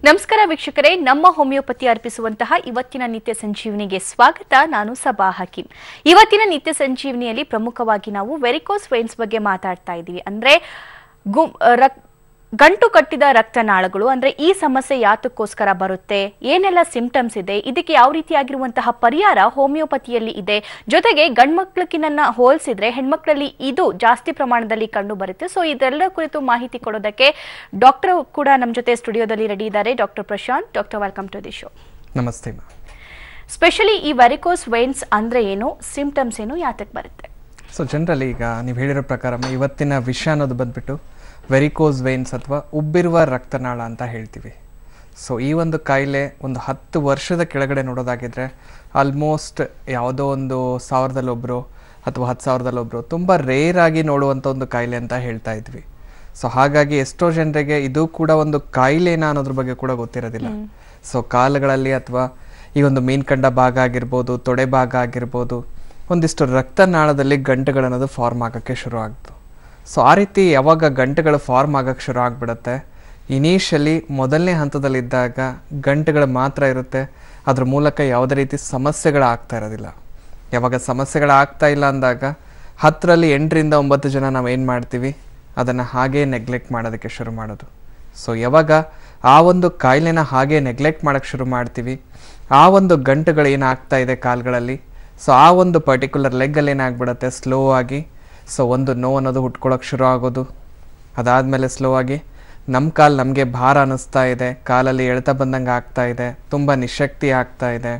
ನಮಸ್ಕಾರ ವೀಕ್ಷಕರೇ ನಮ್ಮ ಹೋಮಿಯೋಪತಿ ಅರ್ಪಿಸುವಂತಹ ಇವತ್ತಿನ ನಿತ್ಯ ಸಂಜೀವನಿಗೆ ಸ್ವಾಗತ ನಾನು ಸಬಾ ಹಕೀಂ ಇವತ್ತಿನ ನಿತ್ಯ ಸಂಜೀವನಿಯಲ್ಲಿ ಪ್ರಮುಖವಾಗಿ ನಾವು ವೆರಿಕೋಸ್ ವೈನ್ಸ್ ಬಗ್ಗೆ ಮಾತಾಡ್ತಾ ಇದ್ದೀವಿ ಅಂದ್ರೆ ಗು- ರಕ್- ಗಂಟು ಕಟ್ಟಿದ ರಕ್ತನಾಳಗಳು ಅಂದ್ರೆ ಈ ಸಮಸ್ಯೆ ಯಾತಕ್ಕೋಸ್ಕರ ಬರುತ್ತೆ ಏನೆಲ್ಲ ಸಿಂಪ್ಟಮ್ಸ್ ಇದೆ ಇದಕ್ಕೆ ಯಾವ ರೀತಿಯಾಗಿರುವಂತಹ ಪರಿಹಾರ ಹೋಮಿಯೋಪತಿಯಲ್ಲಿ ಇದೆ ಜೊತೆಗೆ ಗಂಡ್ಮಕ್ಳಕ್ಕಿನ್ನ ಹೋಲಿಸಿದ್ರೆ ಹೆಣ್ಮಕ್ಳಲ್ಲಿ ಇದು ಜಾಸ್ತಿ ಪ್ರಮಾಣದಲ್ಲಿ ಕಂಡು ಬರುತ್ತೆ ಸೊ ಇದೆಲ್ಲ ಕುರಿತು ಮಾಹಿತಿ ಕೊಡೋದಕ್ಕೆ ಡಾಕ್ಟರ್ ಕೂಡ ನಮ್ಮ ಜೊತೆ ಸ್ಟುಡಿಯೋದಲ್ಲಿ ರೆಡಿ ಇದ್ದಾರೆ doctor Prashant doctor welcome to the show ನಮಸ್ತೆ ಮಾ ಸ್ಪೆಷಲಿ ಈ ವೆರಿಕೋಸ್ ವೈನ್ಸ್ ಅಂದ್ರೆ ಏನು ಸಿಂಪ್ಟಮ್ಸ್ ಏನು ಯಾತಕ್ಕೆ ಬರುತ್ತೆ ಸೊ ಜನರಲಿ ಈಗ ನೀವು ಹೇಳಿರೋ ಪ್ರಕಾರ ಮ, ಇವತ್ತಿನ ವಿಷಯ ಅನ್ನೋದು ಬಂದ್ಬಿಟ್ಟು ವೆರಿಕೋಸ್ ವೇನ್ಸ್ ಅಥವಾ ಉಬ್ಬಿರುವ ರಕ್ತನಾಳ ಅಂತ ಹೇಳ್ತೀವಿ ಸೊ ಈ ಒಂದು ಕಾಯಿಲೆ ಒಂದು ಹತ್ತು ವರ್ಷದ ಕೆಳಗಡೆ ನೋಡೋದಾಗಿದ್ರೆ ಆಲ್ಮೋಸ್ಟ್ ಯಾವುದೋ ಒಂದು ಸಾವಿರದಲ್ಲಿ ಒಬ್ಬರು ಅಥವಾ ಹತ್ತು ಸಾವಿರದಲ್ಲಿ ಒಬ್ಬರು ತುಂಬ ರೇರ್ ಆಗಿ ನೋಡುವಂಥ ಒಂದು ಕಾಯಿಲೆ ಅಂತ ಹೇಳ್ತಾ ಇದ್ವಿ ಸೊ ಹಾಗಾಗಿ ಎಷ್ಟೋ ಜನರಿಗೆ ಇದು ಕೂಡ ಒಂದು ಕಾಯಿಲೆನಾ ಅನ್ನೋದ್ರ ಬಗ್ಗೆ ಕೂಡ ಗೊತ್ತಿರೋದಿಲ್ಲ ಸೊ ಕಾಲುಗಳಲ್ಲಿ ಅಥವಾ ಈ ಒಂದು ಮೀನ್ಕಂಡ ಭಾಗ ಆಗಿರ್ಬೋದು ತೊಡೆ ಭಾಗ ಆಗಿರ್ಬೋದು ಒಂದಿಷ್ಟು ರಕ್ತನಾಳದಲ್ಲಿ ಗಂಟುಗಳನ್ನೋದು ಫಾರ್ಮ್ ಆಗೋಕ್ಕೆ ಶುರು ಆಗ್ತು ಸೊ ಆ ರೀತಿ ಯಾವಾಗ ಗಂಟುಗಳು ಫಾರ್ಮ್ ಆಗೋಕ್ಕೆ ಶುರು ಆಗಿಬಿಡುತ್ತೆ ಇನಿಷಿಯಲಿ ಮೊದಲನೇ ಹಂತದಲ್ಲಿದ್ದಾಗ ಗಂಟುಗಳು ಮಾತ್ರ ಇರುತ್ತೆ ಅದ್ರ ಮೂಲಕ ಯಾವುದೇ ರೀತಿ ಸಮಸ್ಯೆಗಳು ಆಗ್ತಾ ಇರೋದಿಲ್ಲ ಯಾವಾಗ ಸಮಸ್ಯೆಗಳು ಆಗ್ತಾ ಇಲ್ಲ ಅಂದಾಗ ಹತ್ತರಲ್ಲಿ ಎಂಟರಿಂದ ಒಂಬತ್ತು ಜನ ನಾವು ಏನು ಮಾಡ್ತೀವಿ ಅದನ್ನು ಹಾಗೇ ನೆಗ್ಲೆಕ್ಟ್ ಮಾಡೋದಕ್ಕೆ ಶುರು ಮಾಡೋದು ಸೊ ಯಾವಾಗ ಆ ಒಂದು ಕಾಯಿಲೆನ ಹಾಗೆ ನೆಗ್ಲೆಕ್ಟ್ ಮಾಡೋಕ್ಕೆ ಶುರು ಮಾಡ್ತೀವಿ ಆ ಒಂದು ಗಂಟುಗಳು ಏನಾಗ್ತಾ ಇದೆ ಕಾಲುಗಳಲ್ಲಿ ಸೊ ಆ ಒಂದು ಪರ್ಟಿಕ್ಯುಲರ್ ಲೆಗ್ಗಲ್ಲಿ ಏನಾಗ್ಬಿಡುತ್ತೆ ಸ್ಲೋ ಆಗಿ ಸೊ ಒಂದು ನೋವು ಅನ್ನೋದು ಹುಟ್ಕೊಳ್ಳೋಕೆ ಶುರು ಆಗೋದು ಅದಾದಮೇಲೆ ಸ್ಲೋ ಆಗಿ ನಮ್ಮ ಕಾಲು ನಮಗೆ ಭಾರ ಅನ್ನಿಸ್ತಾ ಇದೆ ಕಾಲಲ್ಲಿ ಎಳ್ತಾ ಬಂದಂಗೆ ಆಗ್ತಾ ಇದೆ ತುಂಬ ನಿಶಕ್ತಿ ಆಗ್ತಾ ಇದೆ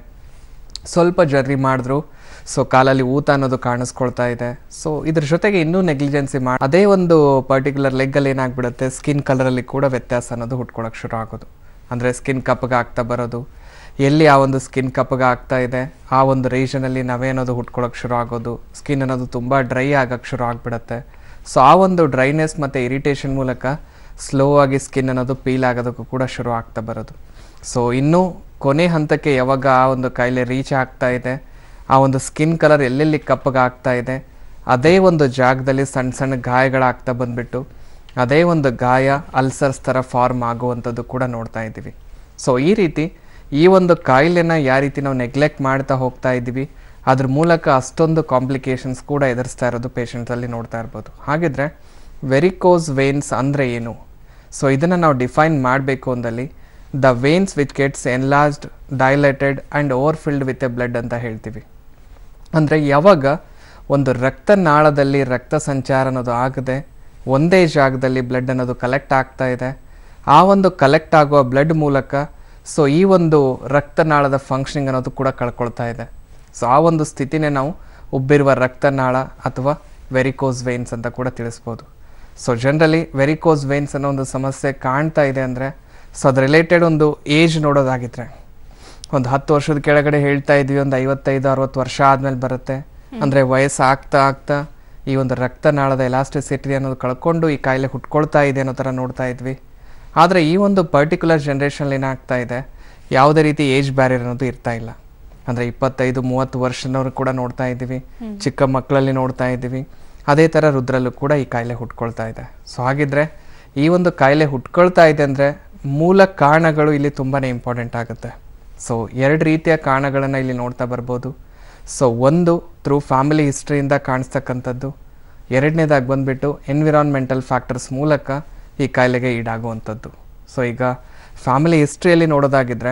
ಸ್ವಲ್ಪ ಜರ್ನಿ ಮಾಡಿದ್ರು ಸೊ ಕಾಲಲ್ಲಿ ಊತ ಅನ್ನೋದು ಕಾಣಿಸ್ಕೊಳ್ತಾ ಇದೆ ಸೊ ಇದ್ರ ಜೊತೆಗೆ ಇನ್ನೂ ನೆಗ್ಲಿಜೆನ್ಸಿ ಮಾಡಿ ಅದೇ ಒಂದು ಪರ್ಟಿಕ್ಯುಲರ್ ಲೆಗ್ಗಲ್ಲಿ ಏನಾಗ್ಬಿಡುತ್ತೆ ಸ್ಕಿನ್ ಕಲರಲ್ಲಿ ಕೂಡ ವ್ಯತ್ಯಾಸ ಅನ್ನೋದು ಹುಟ್ಕೊಳಕ್ಕೆ ಶುರು ಆಗೋದು ಅಂದರೆ ಸ್ಕಿನ್ ಕಪ್ಪಗೆ ಆಗ್ತಾ ಬರೋದು ಎಲ್ಲಿ ಆ ಒಂದು ಸ್ಕಿನ್ ಕಪ್ಪಗೆ ಆಗ್ತಾ ಇದೆ ಆ ಒಂದು ರೀಜನಲ್ಲಿ ನವೆ ಅನ್ನೋದು ಹುಟ್ಕೊಳಕ್ಕೆ ಶುರು ಆಗೋದು ಸ್ಕಿನ್ ಅನ್ನೋದು ತುಂಬ ಡ್ರೈ ಆಗಕ್ಕೆ ಶುರು ಆಗಿಬಿಡುತ್ತೆ ಸೊ ಆ ಒಂದು ಡ್ರೈನೆಸ್ ಮತ್ತು ಇರಿಟೇಷನ್ ಮೂಲಕ ಸ್ಲೋ ಆಗಿ ಸ್ಕಿನ್ ಅನ್ನೋದು ಪೀಲ್ ಆಗೋದಕ್ಕೂ ಕೂಡ ಶುರು ಆಗ್ತಾ ಬರೋದು ಸೊ ಇನ್ನೂ ಕೊನೆ ಹಂತಕ್ಕೆ ಯಾವಾಗ ಆ ಒಂದು ಕಾಯಿಲೆ ರೀಚ್ ಆಗ್ತಾ ಇದೆ ಆ ಒಂದು ಸ್ಕಿನ್ ಕಲರ್ ಎಲ್ಲೆಲ್ಲಿ ಕಪ್ಪಗೆ ಆಗ್ತಾ ಇದೆ ಅದೇ ಒಂದು ಜಾಗದಲ್ಲಿ ಸಣ್ಣ ಸಣ್ಣ ಗಾಯಗಳಾಗ್ತಾ ಬಂದ್ಬಿಟ್ಟು ಅದೇ ಒಂದು ಗಾಯ ಅಲ್ಸರ್ಸ್ ಥರ ಫಾರ್ಮ್ ಆಗುವಂಥದ್ದು ಕೂಡ ನೋಡ್ತಾ ಇದ್ದೀವಿ ಸೊ ಈ ರೀತಿ ಈ ಒಂದು ಕಾಯಿಲೆನ ಯಾವ ರೀತಿ ನಾವು ನೆಗ್ಲೆಕ್ಟ್ ಮಾಡ್ತಾ ಹೋಗ್ತಾ ಇದ್ದೀವಿ ಅದ್ರ ಮೂಲಕ ಅಷ್ಟೊಂದು ಕಾಂಪ್ಲಿಕೇಶನ್ಸ್ ಕೂಡ ಎದುರಿಸ್ತಾ ಇರೋದು ಪೇಷಂಟ್ಸಲ್ಲಿ ನೋಡ್ತಾ ಇರ್ಬೋದು ಹಾಗಿದ್ರೆ ವೆರಿಕೋಸ್ ವೇನ್ಸ್ ಅಂದರೆ ಏನು ಸೊ ಇದನ್ನು ನಾವು ಡಿಫೈನ್ ಮಾಡಬೇಕು ಅಂದಲ್ಲಿ the veins which gets enlarged dilated and over filled with a blood ಅಂತ ಹೇಳ್ತೀವಿ ಅಂದರೆ ಯಾವಾಗ ಒಂದು ರಕ್ತನಾಳದಲ್ಲಿ ರಕ್ತ ಸಂಚಾರ ಅನ್ನೋದು ಆಗದೆ ಒಂದೇ ಜಾಗದಲ್ಲಿ ಬ್ಲಡ್ ಅನ್ನೋದು ಕಲೆಕ್ಟ್ ಆಗ್ತಾ ಇದೆ ಆ ಒಂದು ಕಲೆಕ್ಟ್ ಆಗುವ ಬ್ಲಡ್ ಮೂಲಕ ಸೊ ಈ ಒಂದು ರಕ್ತನಾಳದ ಫಂಕ್ಷನಿಂಗ್ ಅನ್ನೋದು ಕೂಡ ಕಳ್ಕೊಳ್ತಾ ಇದೆ ಸೊ ಆ ಒಂದು ಸ್ಥಿತಿನೇ ನಾವು ಉಬ್ಬಿರುವ ರಕ್ತನಾಳ ಅಥವಾ ವೆರಿಕೋಸ್ ವೇನ್ಸ್ ಅಂತ ಕೂಡ ತಿಳಿಸ್ಬೋದು ಸೊ ಜನರಲಿ ವೆರಿಕೋಸ್ ವೇನ್ಸ್ ಅನ್ನೋ ಒಂದು ಸಮಸ್ಯೆ ಕಾಣ್ತಾ ಇದೆ ಅಂದರೆ ಸೊ ಅದು ರಿಲೇಟೆಡ್ ಒಂದು ಏಜ್ ನೋಡೋದಾಗಿದ್ರೆ ಒಂದು ಹತ್ತು ವರ್ಷದ ಕೆಳಗಡೆ ಹೇಳ್ತಾ ಇದ್ವಿ ಒಂದು ಐವತ್ತೈದು ಅರವತ್ತು ವರ್ಷ ಆದ್ಮೇಲೆ ಬರುತ್ತೆ ಅಂದರೆ ವಯಸ್ಸು ಆಗ್ತಾ ಆಗ್ತಾ ಈ ಒಂದು ರಕ್ತನಾಳದ ಎಲಾಸ್ಟಿಸಿಟಿ ಅನ್ನೋದು ಕಳ್ಕೊಂಡು ಈ ಕಾಯಿಲೆ ಹುಟ್ಕೊಳ್ತಾ ಇದೆ ಅನ್ನೋ ಥರ ನೋಡ್ತಾ ಇದ್ವಿ ಆದರೆ ಈ ಒಂದು ಪರ್ಟಿಕ್ಯುಲರ್ ಜನ್ರೇಷನಲ್ಲಿ ಏನಾಗ್ತಾ ಇದೆ ಯಾವುದೇ ರೀತಿ ಏಜ್ ಬ್ಯಾರಿಯರ್ ಅನ್ನೋದು ಇರ್ತಾ ಇಲ್ಲ ಅಂದರೆ ಇಪ್ಪತ್ತೈದು ಮೂವತ್ತು ವರ್ಷದವ್ರು ಕೂಡ ನೋಡ್ತಾ ಇದ್ದೀವಿ ಚಿಕ್ಕ ಮಕ್ಕಳಲ್ಲಿ ನೋಡ್ತಾ ಇದ್ದೀವಿ ಅದೇ ಥರ ರುದ್ರಲ್ಲೂ ಕೂಡ ಈ ಕಾಯಿಲೆ ಹುಟ್ಕೊಳ್ತಾ ಇದೆ ಸೊ ಹಾಗಿದ್ರೆ ಈ ಒಂದು ಕಾಯಿಲೆ ಹುಟ್ಕೊಳ್ತಾ ಇದೆ ಅಂದರೆ ಮೂಲ ಕಾರಣಗಳು ಇಲ್ಲಿ ತುಂಬಾ ಇಂಪಾರ್ಟೆಂಟ್ ಆಗುತ್ತೆ ಸೊ ಎರಡು ರೀತಿಯ ಕಾರಣಗಳನ್ನು ಇಲ್ಲಿ ನೋಡ್ತಾ ಬರ್ಬೋದು ಸೊ ಒಂದು ಥ್ರೂ ಫ್ಯಾಮಿಲಿ ಹಿಸ್ಟ್ರಿಯಿಂದ ಕಾಣಿಸ್ತಕ್ಕಂಥದ್ದು ಎರಡನೇದಾಗಿ ಬಂದ್ಬಿಟ್ಟು ಎನ್ವಿರಾನ್ಮೆಂಟಲ್ ಫ್ಯಾಕ್ಟರ್ಸ್ ಮೂಲಕ ಈ ಕಾಯಿಲೆಗೆ ಈಡಾಗುವಂಥದ್ದು ಸೊ ಈಗ ಫ್ಯಾಮಿಲಿ ಹಿಸ್ಟ್ರಿಯಲ್ಲಿ ನೋಡೋದಾಗಿದ್ರೆ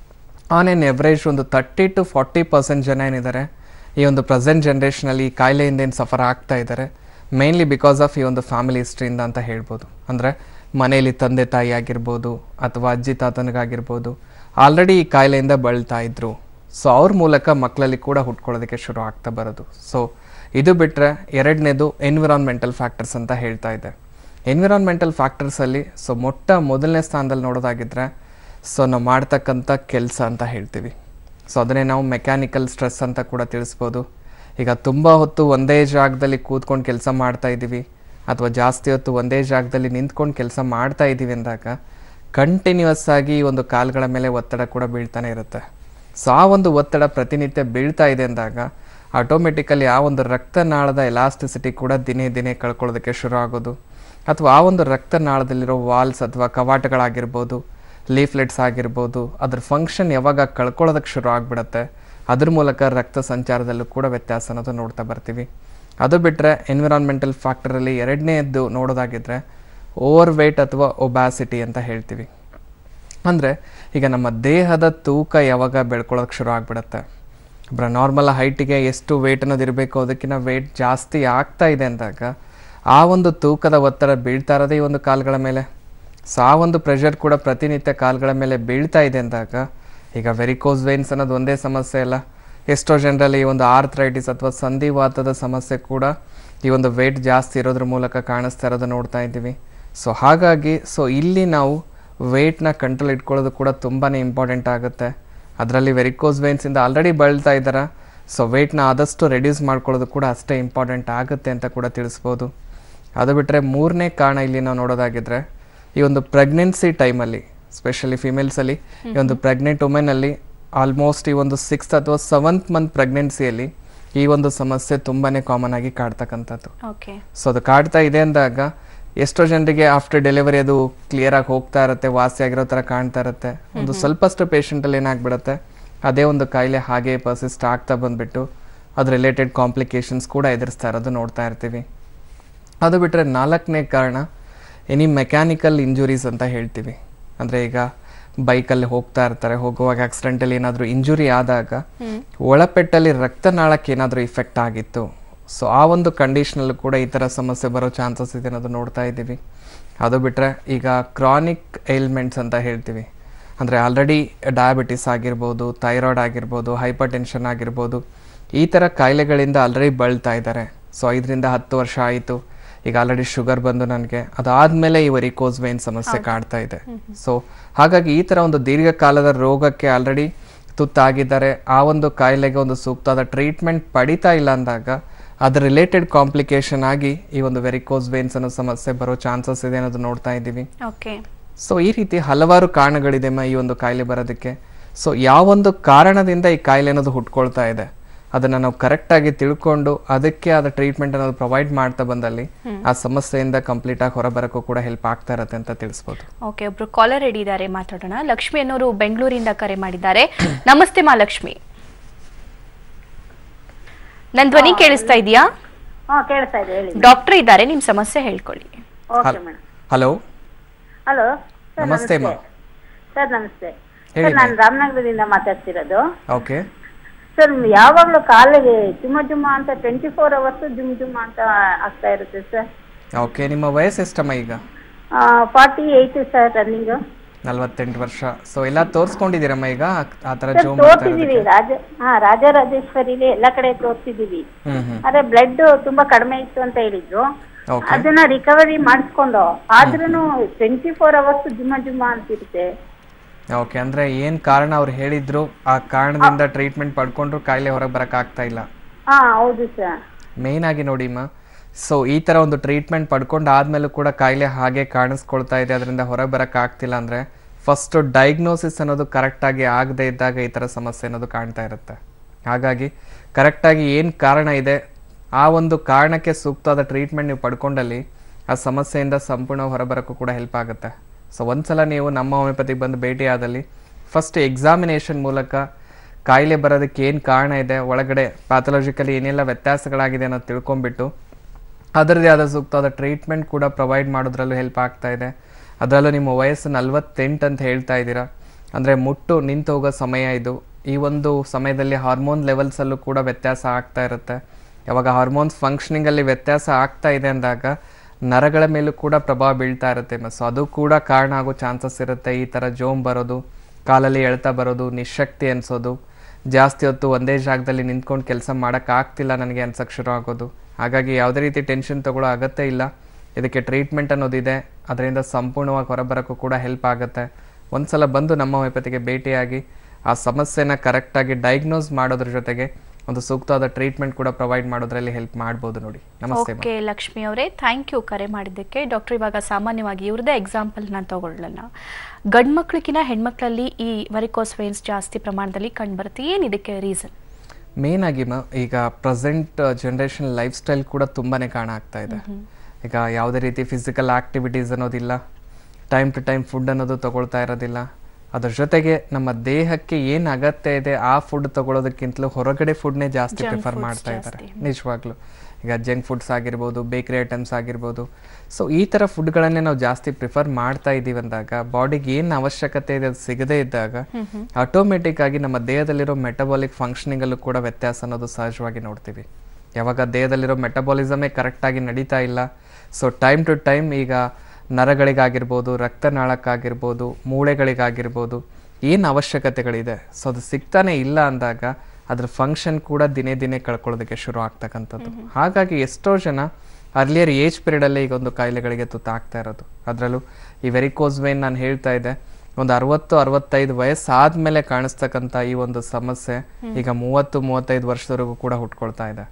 ಆನ್ ಎನ್ ಎವ್ರೇಜ್ ಒಂದು ತರ್ಟಿ ಟು ಫಾರ್ಟಿ ಪರ್ಸೆಂಟ್ ಜನ ಏನಿದ್ದಾರೆ ಈ ಒಂದು ಪ್ರೆಸೆಂಟ್ ಜನ್ರೇಷನಲ್ಲಿ ಈ ಕಾಯಿಲೆಯಿಂದ ಏನು ಸಫರ್ ಆಗ್ತಾ ಇದ್ದಾರೆ ಮೇನ್ಲಿ ಬಿಕಾಸ್ ಆಫ್ ಈ ಒಂದು ಫ್ಯಾಮಿಲಿ ಹಿಸ್ಟ್ರಿಯಿಂದ ಅಂತ ಹೇಳ್ಬೋದು ಅಂದರೆ ಮನೆಯಲ್ಲಿ ತಂದೆ ತಾಯಿ ಆಗಿರ್ಬೋದು ಅಥವಾ ಅಜ್ಜಿ ತಾತನಿಗಾಗಿರ್ಬೋದು ಆಲ್ರೆಡಿ ಈ ಕಾಯಿಲೆಯಿಂದ ಬಳಲ್ತಾ ಇದ್ರು ಸೊ ಅವ್ರ ಮೂಲಕ ಮಕ್ಕಳಲ್ಲಿ ಕೂಡ ಹುಟ್ಕೊಳ್ಳೋದಕ್ಕೆ ಶುರು ಆಗ್ತಾ ಬರೋದು ಸೊ ಇದು ಬಿಟ್ಟರೆ ಎರಡನೇದು ಎನ್ವಿರಾನ್ಮೆಂಟಲ್ ಫ್ಯಾಕ್ಟರ್ಸ್ ಅಂತ ಹೇಳ್ತಾ ಇದೆ ಎನ್ವಿರಾನ್ಮೆಂಟಲ್ ಫ್ಯಾಕ್ಟರ್ಸಲ್ಲಿ ಸೊ ಮೊಟ್ಟ ಮೊದಲನೇ ಸ್ಥಾನದಲ್ಲಿ ನೋಡೋದಾಗಿದ್ರೆ ಸೊ ನಾವು ಮಾಡ್ತಕ್ಕಂಥ ಕೆಲಸ ಅಂತ ಹೇಳ್ತೀವಿ ಸೊ ಅದನ್ನೇ ನಾವು ಮೆಕ್ಯಾನಿಕಲ್ ಸ್ಟ್ರೆಸ್ ಅಂತ ಕೂಡ ತಿಳಿಸ್ಬೋದು ಈಗ ತುಂಬ ಹೊತ್ತು ಒಂದೇ ಜಾಗದಲ್ಲಿ ಕೂತ್ಕೊಂಡು ಕೆಲಸ ಮಾಡ್ತಾ ಇದ್ದೀವಿ ಅಥವಾ ಜಾಸ್ತಿ ಹೊತ್ತು ಒಂದೇ ಜಾಗದಲ್ಲಿ ನಿಂತ್ಕೊಂಡು ಕೆಲಸ ಮಾಡ್ತಾ ಇದ್ದೀವಿ ಅಂದಾಗ ಕಂಟಿನ್ಯೂಸ್ ಆಗಿ ಈ ಒಂದು ಕಾಲುಗಳ ಮೇಲೆ ಒತ್ತಡ ಕೂಡ ಬೀಳ್ತಾನೆ ಇರುತ್ತೆ ಸೊ ಆ ಒಂದು ಒತ್ತಡ ಪ್ರತಿನಿತ್ಯ ಬೀಳ್ತಾ ಇದೆ ಅಂದಾಗ ಆಟೋಮೆಟಿಕಲಿ ಆ ಒಂದು ರಕ್ತನಾಳದ ಎಲಾಸ್ಟಿಸಿಟಿ ಕೂಡ ದಿನೇ ದಿನೇ ಕಳ್ಕೊಳ್ಳೋದಕ್ಕೆ ಶುರು ಆಗೋದು ಅಥವಾ ಆ ಒಂದು ರಕ್ತನಾಳದಲ್ಲಿರೋ ವಾಲ್ಸ್ ಅಥವಾ ಕವಾಟಗಳಾಗಿರ್ಬೋದು ಲೀಫ್ಲೆಟ್ಸ್ ಆಗಿರ್ಬೋದು ಅದ್ರ ಫಂಕ್ಷನ್ ಯಾವಾಗ ಕಳ್ಕೊಳ್ಳೋದಕ್ಕೆ ಶುರು ಆಗಿಬಿಡುತ್ತೆ ಅದ್ರ ಮೂಲಕ ರಕ್ತ ಸಂಚಾರದಲ್ಲೂ ಕೂಡ ವ್ಯತ್ಯಾಸ ಅನ್ನೋದು ನೋಡ್ತಾ ಬರ್ತೀವಿ ಅದು ಬಿಟ್ಟರೆ ಎನ್ವಿರಾನ್ಮೆಂಟಲ್ ಫ್ಯಾಕ್ಟರಲ್ಲಿ ಎರಡನೇದ್ದು ನೋಡೋದಾಗಿದ್ರೆ ಓವರ್ ವೇಟ್ ಅಥವಾ ಒಬ್ಯಾಸಿಟಿ ಅಂತ ಹೇಳ್ತೀವಿ ಅಂದರೆ ಈಗ ನಮ್ಮ ದೇಹದ ತೂಕ ಯಾವಾಗ ಬೆಳ್ಕೊಳ್ಳೋಕೆ ಶುರು ಆಗಿಬಿಡುತ್ತೆ ಒಬ್ಬರ ನಾರ್ಮಲ್ ಹೈಟಿಗೆ ಎಷ್ಟು ವೇಟ್ ಅನ್ನೋದು ಇರಬೇಕು ಅದಕ್ಕಿಂತ ವೇಟ್ ಜಾಸ್ತಿ ಆಗ್ತಾ ಇದೆ ಅಂದಾಗ ಆ ಒಂದು ತೂಕದ ಒತ್ತಡ ಬೀಳ್ತಾ ಇರೋದೇ ಈ ಒಂದು ಕಾಲುಗಳ ಮೇಲೆ ಸೊ ಆ ಒಂದು ಪ್ರೆಷರ್ ಕೂಡ ಪ್ರತಿನಿತ್ಯ ಕಾಲುಗಳ ಮೇಲೆ ಬೀಳ್ತಾ ಇದೆ ಅಂದಾಗ ಈಗ ವೆರಿಕೋಸ್ ವೇನ್ಸ್ ಅನ್ನೋದು ಒಂದೇ ಸಮಸ್ಯೆ ಅಲ್ಲ ಎಷ್ಟೋ ಜನರಲ್ಲಿ ಈ ಒಂದು ಆರ್ಥ್ರೈಟಿಸ್ ಅಥವಾ ಸಂಧಿವಾತದ ಸಮಸ್ಯೆ ಕೂಡ ಈ ಒಂದು ವೇಟ್ ಜಾಸ್ತಿ ಇರೋದ್ರ ಮೂಲಕ ಕಾಣಿಸ್ತಾ ಇರೋದು ನೋಡ್ತಾ ಇದ್ದೀವಿ ಸೊ ಹಾಗಾಗಿ ಸೊ ಇಲ್ಲಿ ನಾವು ವೇಟ್ನ ಕಂಟ್ರೋಲ್ ಇಟ್ಕೊಳ್ಳೋದು ಕೂಡ ತುಂಬಾ ಇಂಪಾರ್ಟೆಂಟ್ ಆಗುತ್ತೆ ಅದರಲ್ಲಿ ವೆರಿಕೋಸ್ ವೇನ್ಸಿಂದ ಆಲ್ರೆಡಿ ಬಳಲ್ತಾ ಇದ್ದಾರೆ ಸೊ ವೇಟ್ನ ಆದಷ್ಟು ರೆಡ್ಯೂಸ್ ಮಾಡ್ಕೊಳ್ಳೋದು ಕೂಡ ಅಷ್ಟೇ ಇಂಪಾರ್ಟೆಂಟ್ ಆಗುತ್ತೆ ಅಂತ ಕೂಡ ತಿಳಿಸ್ಬೋದು ಅದು ಬಿಟ್ಟರೆ ಮೂರನೇ ಕಾರಣ ಇಲ್ಲಿ ನಾವು ನೋಡೋದಾಗಿದ್ರೆ ಈ ಒಂದು ಪ್ರೆಗ್ನೆನ್ಸಿ ಟೈಮಲ್ಲಿ ಸ್ಪೆಷಲಿ ಫಿಮೇಲ್ಸಲ್ಲಿ ಈ ಒಂದು ಪ್ರೆಗ್ನೆಂಟ್ ವುಮೆನಲ್ಲಿ ಆಲ್ಮೋಸ್ಟ್ ಈ ಒಂದು ಸಿಕ್ಸ್ತ್ ಅಥವಾ ಸೆವೆಂತ್ ಮಂತ್ ಪ್ರೆಗ್ನೆನ್ಸಿಯಲ್ಲಿ ಈ ಒಂದು ಸಮಸ್ಯೆ ತುಂಬಾ ಕಾಮನ್ ಆಗಿ ಕಾಡ್ತಕ್ಕಂಥದ್ದು ಓಕೆ ಸೊ ಅದು ಕಾಡ್ತಾ ಇದೆ ಅಂದಾಗ ಎಷ್ಟೋ ಜನರಿಗೆ ಆಫ್ಟರ್ ಡೆಲಿವರಿ ಅದು ಕ್ಲಿಯರ್ ಆಗಿ ಹೋಗ್ತಾ ಇರುತ್ತೆ ವಾಸಿ ಆಗಿರೋ ಥರ ಕಾಣ್ತಾ ಇರುತ್ತೆ ಒಂದು ಸ್ವಲ್ಪಷ್ಟು ಪೇಷಂಟಲ್ಲಿ ಏನಾಗ್ಬಿಡುತ್ತೆ ಅದೇ ಒಂದು ಕಾಯಿಲೆ ಹಾಗೆ ಪರ್ಸಿಸ್ಟ್ ಆಗ್ತಾ ಬಂದ್ಬಿಟ್ಟು ಅದು ರಿಲೇಟೆಡ್ ಕಾಂಪ್ಲಿಕೇಶನ್ಸ್ ಕೂಡ ಎದುರಿಸ್ತಾ ಇರೋದು ನೋಡ್ತಾ ಇರ್ತೀವಿ ಅದು ಬಿಟ್ಟರೆ ನಾಲ್ಕನೇ ಕಾರಣ ಎನಿ ಮೆಕ್ಯಾನಿಕಲ್ ಇಂಜುರೀಸ್ ಅಂತ ಹೇಳ್ತೀವಿ ಅಂದರೆ ಈಗ ಬೈಕಲ್ಲಿ ಹೋಗ್ತಾ ಇರ್ತಾರೆ ಹೋಗುವಾಗ ಆಕ್ಸಿಡೆಂಟಲ್ಲಿ ಏನಾದರೂ ಇಂಜುರಿ ಆದಾಗ ಒಳಪೆಟ್ಟಲ್ಲಿ ರಕ್ತನಾಳಕ್ಕೆ ಏನಾದರೂ ಇಫೆಕ್ಟ್ ಆಗಿತ್ತು ಸೊ ಆ ಒಂದು ಕಂಡೀಷನಲ್ಲೂ ಕೂಡ ಈ ಥರ ಸಮಸ್ಯೆ ಬರೋ ಚಾನ್ಸಸ್ ಇದೆ ಅನ್ನೋದು ನೋಡ್ತಾ ಇದ್ದೀವಿ ಅದು ಬಿಟ್ಟರೆ ಈಗ ಕ್ರಾನಿಕ್ ಏಲ್ಮೆಂಟ್ಸ್ ಅಂತ ಹೇಳ್ತೀವಿ ಅಂದರೆ ಆಲ್ರೆಡಿ ಡಯಾಬಿಟಿಸ್ ಆಗಿರ್ಬೋದು ಥೈರಾಯ್ಡ್ ಆಗಿರ್ಬೋದು ಹೈಪರ್ ಟೆನ್ಷನ್ ಆಗಿರ್ಬೋದು ಈ ಥರ ಕಾಯಿಲೆಗಳಿಂದ ಆಲ್ರೆಡಿ ಬಳಲ್ತಾ ಇದ್ದಾರೆ ಸೊ ಐದರಿಂದ ಹತ್ತು ವರ್ಷ ಆಯಿತು ಈಗ ಆಲ್ರೆಡಿ ಶುಗರ್ ಬಂದು ನನಗೆ ಅದಾದಮೇಲೆ ಈ ವರಿಕೋಸ್ ವೇನ್ ಸಮಸ್ಯೆ ಕಾಡ್ತಾ ಇದೆ ಸೊ ಹಾಗಾಗಿ ಈ ಥರ ಒಂದು ದೀರ್ಘಕಾಲದ ರೋಗಕ್ಕೆ ಆಲ್ರೆಡಿ ತುತ್ತಾಗಿದ್ದಾರೆ ಆ ಒಂದು ಕಾಯಿಲೆಗೆ ಒಂದು ಸೂಕ್ತವಾದ ಟ್ರೀಟ್ಮೆಂಟ್ ಪಡಿತಾ ಇಲ್ಲ ಅಂದಾಗ ಅದ್ರ ರಿಲೇಟೆಡ್ ಕಾಂಪ್ಲಿಕೇಶನ್ ಆಗಿ ಈ ಒಂದು ವೆರಿಕೋಸ್ ವೇನ್ಸ್ ಅನ್ನೋ ಸಮಸ್ಯೆ ಬರೋ ಚಾನ್ಸಸ್ ಇದೆ ಅನ್ನೋದು ನೋಡ್ತಾ ಇದ್ದೀವಿ ಓಕೆ ಸೊ ಈ ರೀತಿ ಹಲವಾರು ಕಾರಣಗಳಿದೆ ಮ ಈ ಒಂದು ಕಾಯಿಲೆ ಬರೋದಕ್ಕೆ ಸೊ ಯಾವೊಂದು ಕಾರಣದಿಂದ ಈ ಕಾಯಿಲೆ ಅನ್ನೋದು ಹುಟ್ಕೊಳ್ತಾ ಇದೆ ಅದನ್ನು ನಾವು ಕರೆಕ್ಟಾಗಿ ತಿಳ್ಕೊಂಡು ಅದಕ್ಕೆ ಆದ ಟ್ರೀಟ್ಮೆಂಟ್ ಅನ್ನೋದು ಪ್ರೊವೈಡ್ ಮಾಡ್ತಾ ಬಂದಲ್ಲಿ ಆ ಸಮಸ್ಯೆಯಿಂದ ಕಂಪ್ಲೀಟ್ ಆಗಿ ಹೊರಬರೋಕ್ಕೂ ಕೂಡ ಹೆಲ್ಪ್ ಆಗ್ತಾ ಇರತ್ತೆ ಅಂತ ತಿಳಿಸ್ಬೋದು ಓಕೆ ಒಬ್ರು ಕಾಲರ್ ರೆಡಿ ಇದ್ದಾರೆ ಮಾತಾಡೋಣ ಲಕ್ಷ್ಮಿ ಅನ್ನೋರು ಬೆಂಗಳೂರಿಂದ ಕರೆ ಮಾಡಿದ್ದಾರೆ ನಮಸ್ತೆ ಮಾ ಲಕ್ಷ್ಮಿ ನನ್ ಧ್ವನಿ ಕೇಳಿಸ್ತಾ ಇದೆಯಾ ಹಾ ಕೇಳ್ತಾ ಇದೆ ಹೇಳಿ ಡಾಕ್ಟರ್ ಇದ್ದಾರೆ ನಿಮ್ ಸಮಸ್ಯೆ ಹೇಳ್ಕೊಳ್ಳಿ ಓಕೆ ಮೇಡಮ್ ಹಲೋ ಹಲೋ ನಮಸ್ತೆ ಮಾ ಸರ್ ನಮಸ್ತೆ ಹೇಳಿ ಸರ್ ನಾನು ರಾಮನಗರದಿಂದ ಮಾತಾಡ್ತಿರೋದು ಓಕೆ ಸರ್ ಯಾವಾಗಲೂ ಕಾಲಿಗೆ ಜುಮ್ಮ ಜುಮ್ಮ ಅಂತ ಟ್ವೆಂಟಿ ಫೋರ್ ಅವರ್ಸ್ ಜುಮ್ ಜುಮ್ ಅಂತ ಆಗ್ತಾ ಇರುತ್ತೆ ಸರ್ ಓಕೆ ನಿಮ್ಮ ವಯಸ್ಸು ಎಷ್ಟಮ್ಮ ಈಗ ಫಾರ್ಟಿ ಏಯ್ಟ್ ಸರ್ ರನ್ನಿಂಗ್ ನಲ್ವತ್ತೆಂಟು ವರ್ಷ ಸೊ ಎಲ್ಲ ತೋರಿಸ್ಕೊಂಡಿದ್ದೀರಮ್ಮ ಈಗ ಆ- ಆ ಥರ ಸರ್ ಜೋಮ್ ಬರ್ತಾ ತೋರ್ಸಿದೀವಿ ಇರೋದಕ್ಕೆ ರಾಜ ಹಾ ರಾಜರಾಜೇಶ್ವರಿಲಿ ಎಲ್ಲ ಕಡೆ ತೋರ್ಸಿದೀವಿ ಹ್ಮ್ ಹ್ಮ್ ಆದ್ರೆ ಬ್ಲಡ್ ತುಂಬಾ ಕಡಿಮೆ ಇತ್ತು ಅಂತ ಹೇಳಿದ್ರು ಓಕೆ ಅದನ್ನ ರಿಕವರಿ ಮಾಡಿಸ್ಕೊಂಡು ಆದ್ರೂ ಟ್ವೆಂಟಿ ಫೋರ್ ಅವರ್ಸ್ ಜುಮ್ಮ ಜುಮ್ಮ ಅಂತಿರುತ್ತೆ ಓಕೆ ಅಂದ್ರೆ ಏನ್ ಕಾರಣ ಅವ್ರು ಹೇಳಿದ್ರು ಆ ಕಾರಣದಿಂದ ಟ್ರೀಟ್ಮೆಂಟ್ ಪಡ್ಕೊಂಡ್ರು ಕಾಯಿಲೆ ಹೊರಗೆ ಬರಕ್ ಆಗ್ತಾ ಇಲ್ಲ ಹಾ ಹೌದು ಸರ್ ಮೇನ್ ಆಗಿ ನೋಡಿಮ್ಮ ಸೊ ಈ ತರ ಒಂದು ಟ್ರೀಟ್ಮೆಂಟ್ ಪಡ್ಕೊಂಡು ಆದ್ಮೇಲೂ ಕೂಡ ಕಾಯಿಲೆ ಹಾಗೆ ಕಾಣಿಸ್ಕೊಳ್ತಾ ಇದೆ ಅದರಿಂದ ಹೊರಗೆ ಬರಕ್ ಆಗ್ತಿಲ್ಲ ಅಂದ್ರೆ ಫಸ್ಟ್ ಡಯಾಗ್ನೋಸಿಸ್ ಅನ್ನೋದು ಕರೆಕ್ಟ್ ಆಗಿ ಆಗದೆ ಇದ್ದಾಗ ಈ ತರ ಸಮಸ್ಯೆ ಅನ್ನೋದು ಕಾಣ್ತಾ ಇರುತ್ತೆ ಹಾಗಾಗಿ ಕರೆಕ್ಟಾಗಿ ಏನು ಕಾರಣ ಇದೆ ಆ ಒಂದು ಕಾರಣಕ್ಕೆ ಸೂಕ್ತವಾದ ಟ್ರೀಟ್ಮೆಂಟ್ ನೀವು ಪಡ್ಕೊಂಡಲ್ಲಿ ಆ ಸಮಸ್ಯೆಯಿಂದ ಸಂಪೂರ್ಣ ಹೊರಬರೋಕ್ಕೂ ಕೂಡ ಹೆಲ್ಪ್ ಆಗುತ್ತೆ ಸೊ ಒಂದ್ಸಲ ನೀವು ನಮ್ಮ ಹೋಮಿಯೋಪತಿಗೆ ಬಂದು ಭೇಟಿ ಆದಲ್ಲಿ ಫಸ್ಟ್ ಎಕ್ಸಾಮಿನೇಷನ್ ಮೂಲಕ ಕಾಯಿಲೆ ಬರೋದಕ್ಕೆ ಏನು ಕಾರಣ ಇದೆ ಒಳಗಡೆ ಪ್ಯಾಥೊಲಾಜಿಕಲಿ ಏನೆಲ್ಲ ವ್ಯತ್ಯಾಸಗಳಾಗಿದೆ ಅನ್ನೋದು ತಿಳ್ಕೊಂಬಿಟ್ಟು ಅದರದೇ ಆದ ಸೂಕ್ತವಾದ ಟ್ರೀಟ್ಮೆಂಟ್ ಕೂಡ ಪ್ರೊವೈಡ್ ಮಾಡೋದ್ರಲ್ಲೂ ಹೆಲ್ಪ್ ಆಗ್ತಾ ಇದೆ ಅದರಲ್ಲೂ ನಿಮ್ಮ ವಯಸ್ಸು ನಲ್ವತ್ತೆಂಟು ಅಂತ ಹೇಳ್ತಾ ಇದ್ದೀರಾ ಅಂದರೆ ಮುಟ್ಟು ನಿಂತು ಹೋಗೋ ಸಮಯ ಇದು ಈ ಒಂದು ಸಮಯದಲ್ಲಿ ಹಾರ್ಮೋನ್ ಲೆವೆಲ್ಸಲ್ಲೂ ಕೂಡ ವ್ಯತ್ಯಾಸ ಆಗ್ತಾ ಇರುತ್ತೆ ಯಾವಾಗ ಹಾರ್ಮೋನ್ಸ್ ಫಂಕ್ಷನಿಂಗಲ್ಲಿ ವ್ಯತ್ಯಾಸ ಆಗ್ತಾ ಇದೆ ಅಂದಾಗ ನರಗಳ ಮೇಲೂ ಕೂಡ ಪ್ರಭಾವ ಬೀಳ್ತಾ ಇರುತ್ತೆ ಸೊ ಅದು ಕೂಡ ಕಾರಣ ಆಗೋ ಚಾನ್ಸಸ್ ಇರುತ್ತೆ ಈ ಥರ ಜೋಮ್ ಬರೋದು ಕಾಲಲ್ಲಿ ಎಳ್ತಾ ಬರೋದು ನಿಶಕ್ತಿ ಅನ್ಸೋದು ಜಾಸ್ತಿ ಹೊತ್ತು ಒಂದೇ ಜಾಗದಲ್ಲಿ ನಿಂತ್ಕೊಂಡು ಕೆಲಸ ಮಾಡೋಕ್ಕಾಗ್ತಿಲ್ಲ ನನಗೆ ಅನ್ಸಕ್ಕೆ ಶುರು ಆಗೋದು ಹಾಗಾಗಿ ಯಾವುದೇ ರೀತಿ ಟೆನ್ಷನ್ ತಗೊಳ್ಳೋ ಅಗತ್ಯ ಇಲ್ಲ ಇದಕ್ಕೆ ಟ್ರೀಟ್ಮೆಂಟ್ ಅನ್ನೋದಿದೆ ಅದರಿಂದ ಸಂಪೂರ್ಣವಾಗಿ ಹೊರಬರೋಕ್ಕೂ ಕೂಡ ಹೆಲ್ಪ್ ಆಗುತ್ತೆ ಒಂದ್ಸಲ ಬಂದು ನಮ್ಮ ಹೋಮಿಯೋಪತಿಗೆ ಭೇಟಿಯಾಗಿ ಆ ಸಮಸ್ಯೆನ ಕರೆಕ್ಟಾಗಿ ಡಯಾಗ್ನೋಸ್ ಮಾಡೋದ್ರ ಜೊತೆಗೆ ಒಂದು ಸೂಕ್ತವಾದ ಟ್ರೀಟ್ಮೆಂಟ್ ಕೂಡ ಪ್ರೊವೈಡ್ ಮಾಡೋದ್ರಲ್ಲಿ ಹೆಲ್ಪ್ ಮಾಡ್ಬೋದು ನೋಡಿ ನಮಸ್ತೆ ma'am. ಓಕೆ ಲಕ್ಷ್ಮಿ ಅವರೇ ಥ್ಯಾಂಕ್ ಯು ಕರೆ ಮಾಡಿದ್ದಕ್ಕೆ ಡಾಕ್ಟರ್ ಇವಾಗ ಸಾಮಾನ್ಯವಾಗಿ ಇವ್ರದ್ದೇ ಎಕ್ಸಾಂಪಲ್ ನಾನು ತಗೊಳ್ಳೋಣ ಗಂಡು ಮಕ್ಳಿಗಿನ ಹೆಣ್ಮಕ್ಳಲ್ಲಿ ಈ ವರಿಕೋಸ್ ವೇನ್ಸ್ ಜಾಸ್ತಿ ಪ್ರಮಾಣದಲ್ಲಿ ಕಂಡುಬರುತ್ತೆ ಏನು ಇದಕ್ಕೆ ರೀಸನ್ ಮೇನ್ ಆಗಿ ಮ ಈಗ ಪ್ರೆಸೆಂಟ್ ಜನ್ರೇಷನ್ ಲೈಫ್ ಸ್ಟೈಲ್ ಕೂಡ ತುಂಬಾನೇ ಕಾಣ ಆಗ್ತಾ ಇದೆ ಈಗ ಯಾವುದೇ ರೀತಿ ಫಿಸಿಕಲ್ ಆಕ್ಟಿವಿಟೀಸ್ ಅನ್ನೋದಿಲ್ಲ ಟೈಮ್ ಟು ಟೈಮ್ ಫುಡ್ ಅನ್ನೋದು ತಗೊಳ್ತಾ ಇರೋದಿಲ್ಲ ಅದ್ರ ಜೊತೆಗೆ ನಮ್ಮ ದೇಹಕ್ಕೆ ಏನು ಅಗತ್ಯ ಇದೆ ಆ ಫುಡ್ ತಗೊಳ್ಳೋದಕ್ಕಿಂತಲೂ ಹೊರಗಡೆ ಫುಡ್ನೇ ಜಾಸ್ತಿ Junk ಪ್ರಿಫರ್ foods ಮಾಡ್ತಾ ಇದ್ದಾರೆ ಜಾಸ್ತಿ. ನಿಜವಾಗ್ಲೂ ಈಗ ಜಂಕ್ ಫುಡ್ಸ್ ಆಗಿರ್ಬೋದು ಬೇಕರಿ ಐಟಮ್ಸ್ ಆಗಿರ್ಬೋದು ಸೊ ಈ ಥರ ಫುಡ್ಗಳನ್ನೇ ನಾವು ಜಾಸ್ತಿ ಪ್ರಿಫರ್ ಮಾಡ್ತಾ ಇದ್ದೀವಿ ಅಂದಾಗ ಬಾಡಿಗೆ ಏನು ಅವಶ್ಯಕತೆ ಇದೆ ಅದು ಸಿಗದೇ ಇದ್ದಾಗ ಆಟೋಮೆಟಿಕ್ ಆಗಿ ನಮ್ಮ ದೇಹದಲ್ಲಿರೋ ಮೆಟಬಾಲಿಕ್ ಫಂಕ್ಷನಿಂಗಲ್ಲೂ ಕೂಡ ವ್ಯತ್ಯಾಸ ಅನ್ನೋದು ಸಹಜವಾಗಿ ನೋಡ್ತೀವಿ ಯಾವಾಗ ದೇಹದಲ್ಲಿರೋ ಮೆಟಬಾಲಿಸಮೇ ಕರೆಕ್ಟಾಗಿ ನಡೀತಾ ಇಲ್ಲ ಸೊ ಟೈಮ್ ಟು ಟೈಮ್ ಈಗ ನರಗಳಿಗಾಗಿರ್ಬೋದು ರಕ್ತನಾಳಕ್ಕಾಗಿರ್ಬೋದು ಮೂಳೆಗಳಿಗಾಗಿರ್ಬೋದು ಏನು ಅವಶ್ಯಕತೆಗಳಿದೆ ಸೊ ಅದು ಸಿಗ್ತಾನೆ ಇಲ್ಲ ಅಂದಾಗ ಅದ್ರ ಫಂಕ್ಷನ್ ಕೂಡ ದಿನೇ ದಿನೇ ಕಳ್ಕೊಳ್ಳೋದಕ್ಕೆ ಶುರು ಆಗ್ತಕ್ಕಂಥದ್ದು ಹಾಗಾಗಿ ಎಷ್ಟೋ ಜನ ಅರ್ಲಿಯರ್ ಏಜ್ ಪೀರಿಯಡಲ್ಲೇ ಈಗ ಒಂದು ಕಾಯಿಲೆಗಳಿಗೆ ತುತ್ತಾಗ್ತಾ ಇರೋದು ಅದರಲ್ಲೂ ಈ ವೆರಿಕೋಸ್ ವೇನ್ ನಾನು ಹೇಳ್ತಾ ಇದ್ದೆ ಒಂದು ಅರವತ್ತು ಅರವತ್ತೈದು ವಯಸ್ಸಾದ್ಮೇಲೆ ಕಾಣಿಸ್ತಕ್ಕಂಥ ಈ ಒಂದು ಸಮಸ್ಯೆ ಈಗ ಮೂವತ್ತು ಮೂವತ್ತೈದು ವರ್ಷದವರೆಗೂ ಕೂಡ ಹುಟ್ಕೊಳ್ತಾ ಇದೆ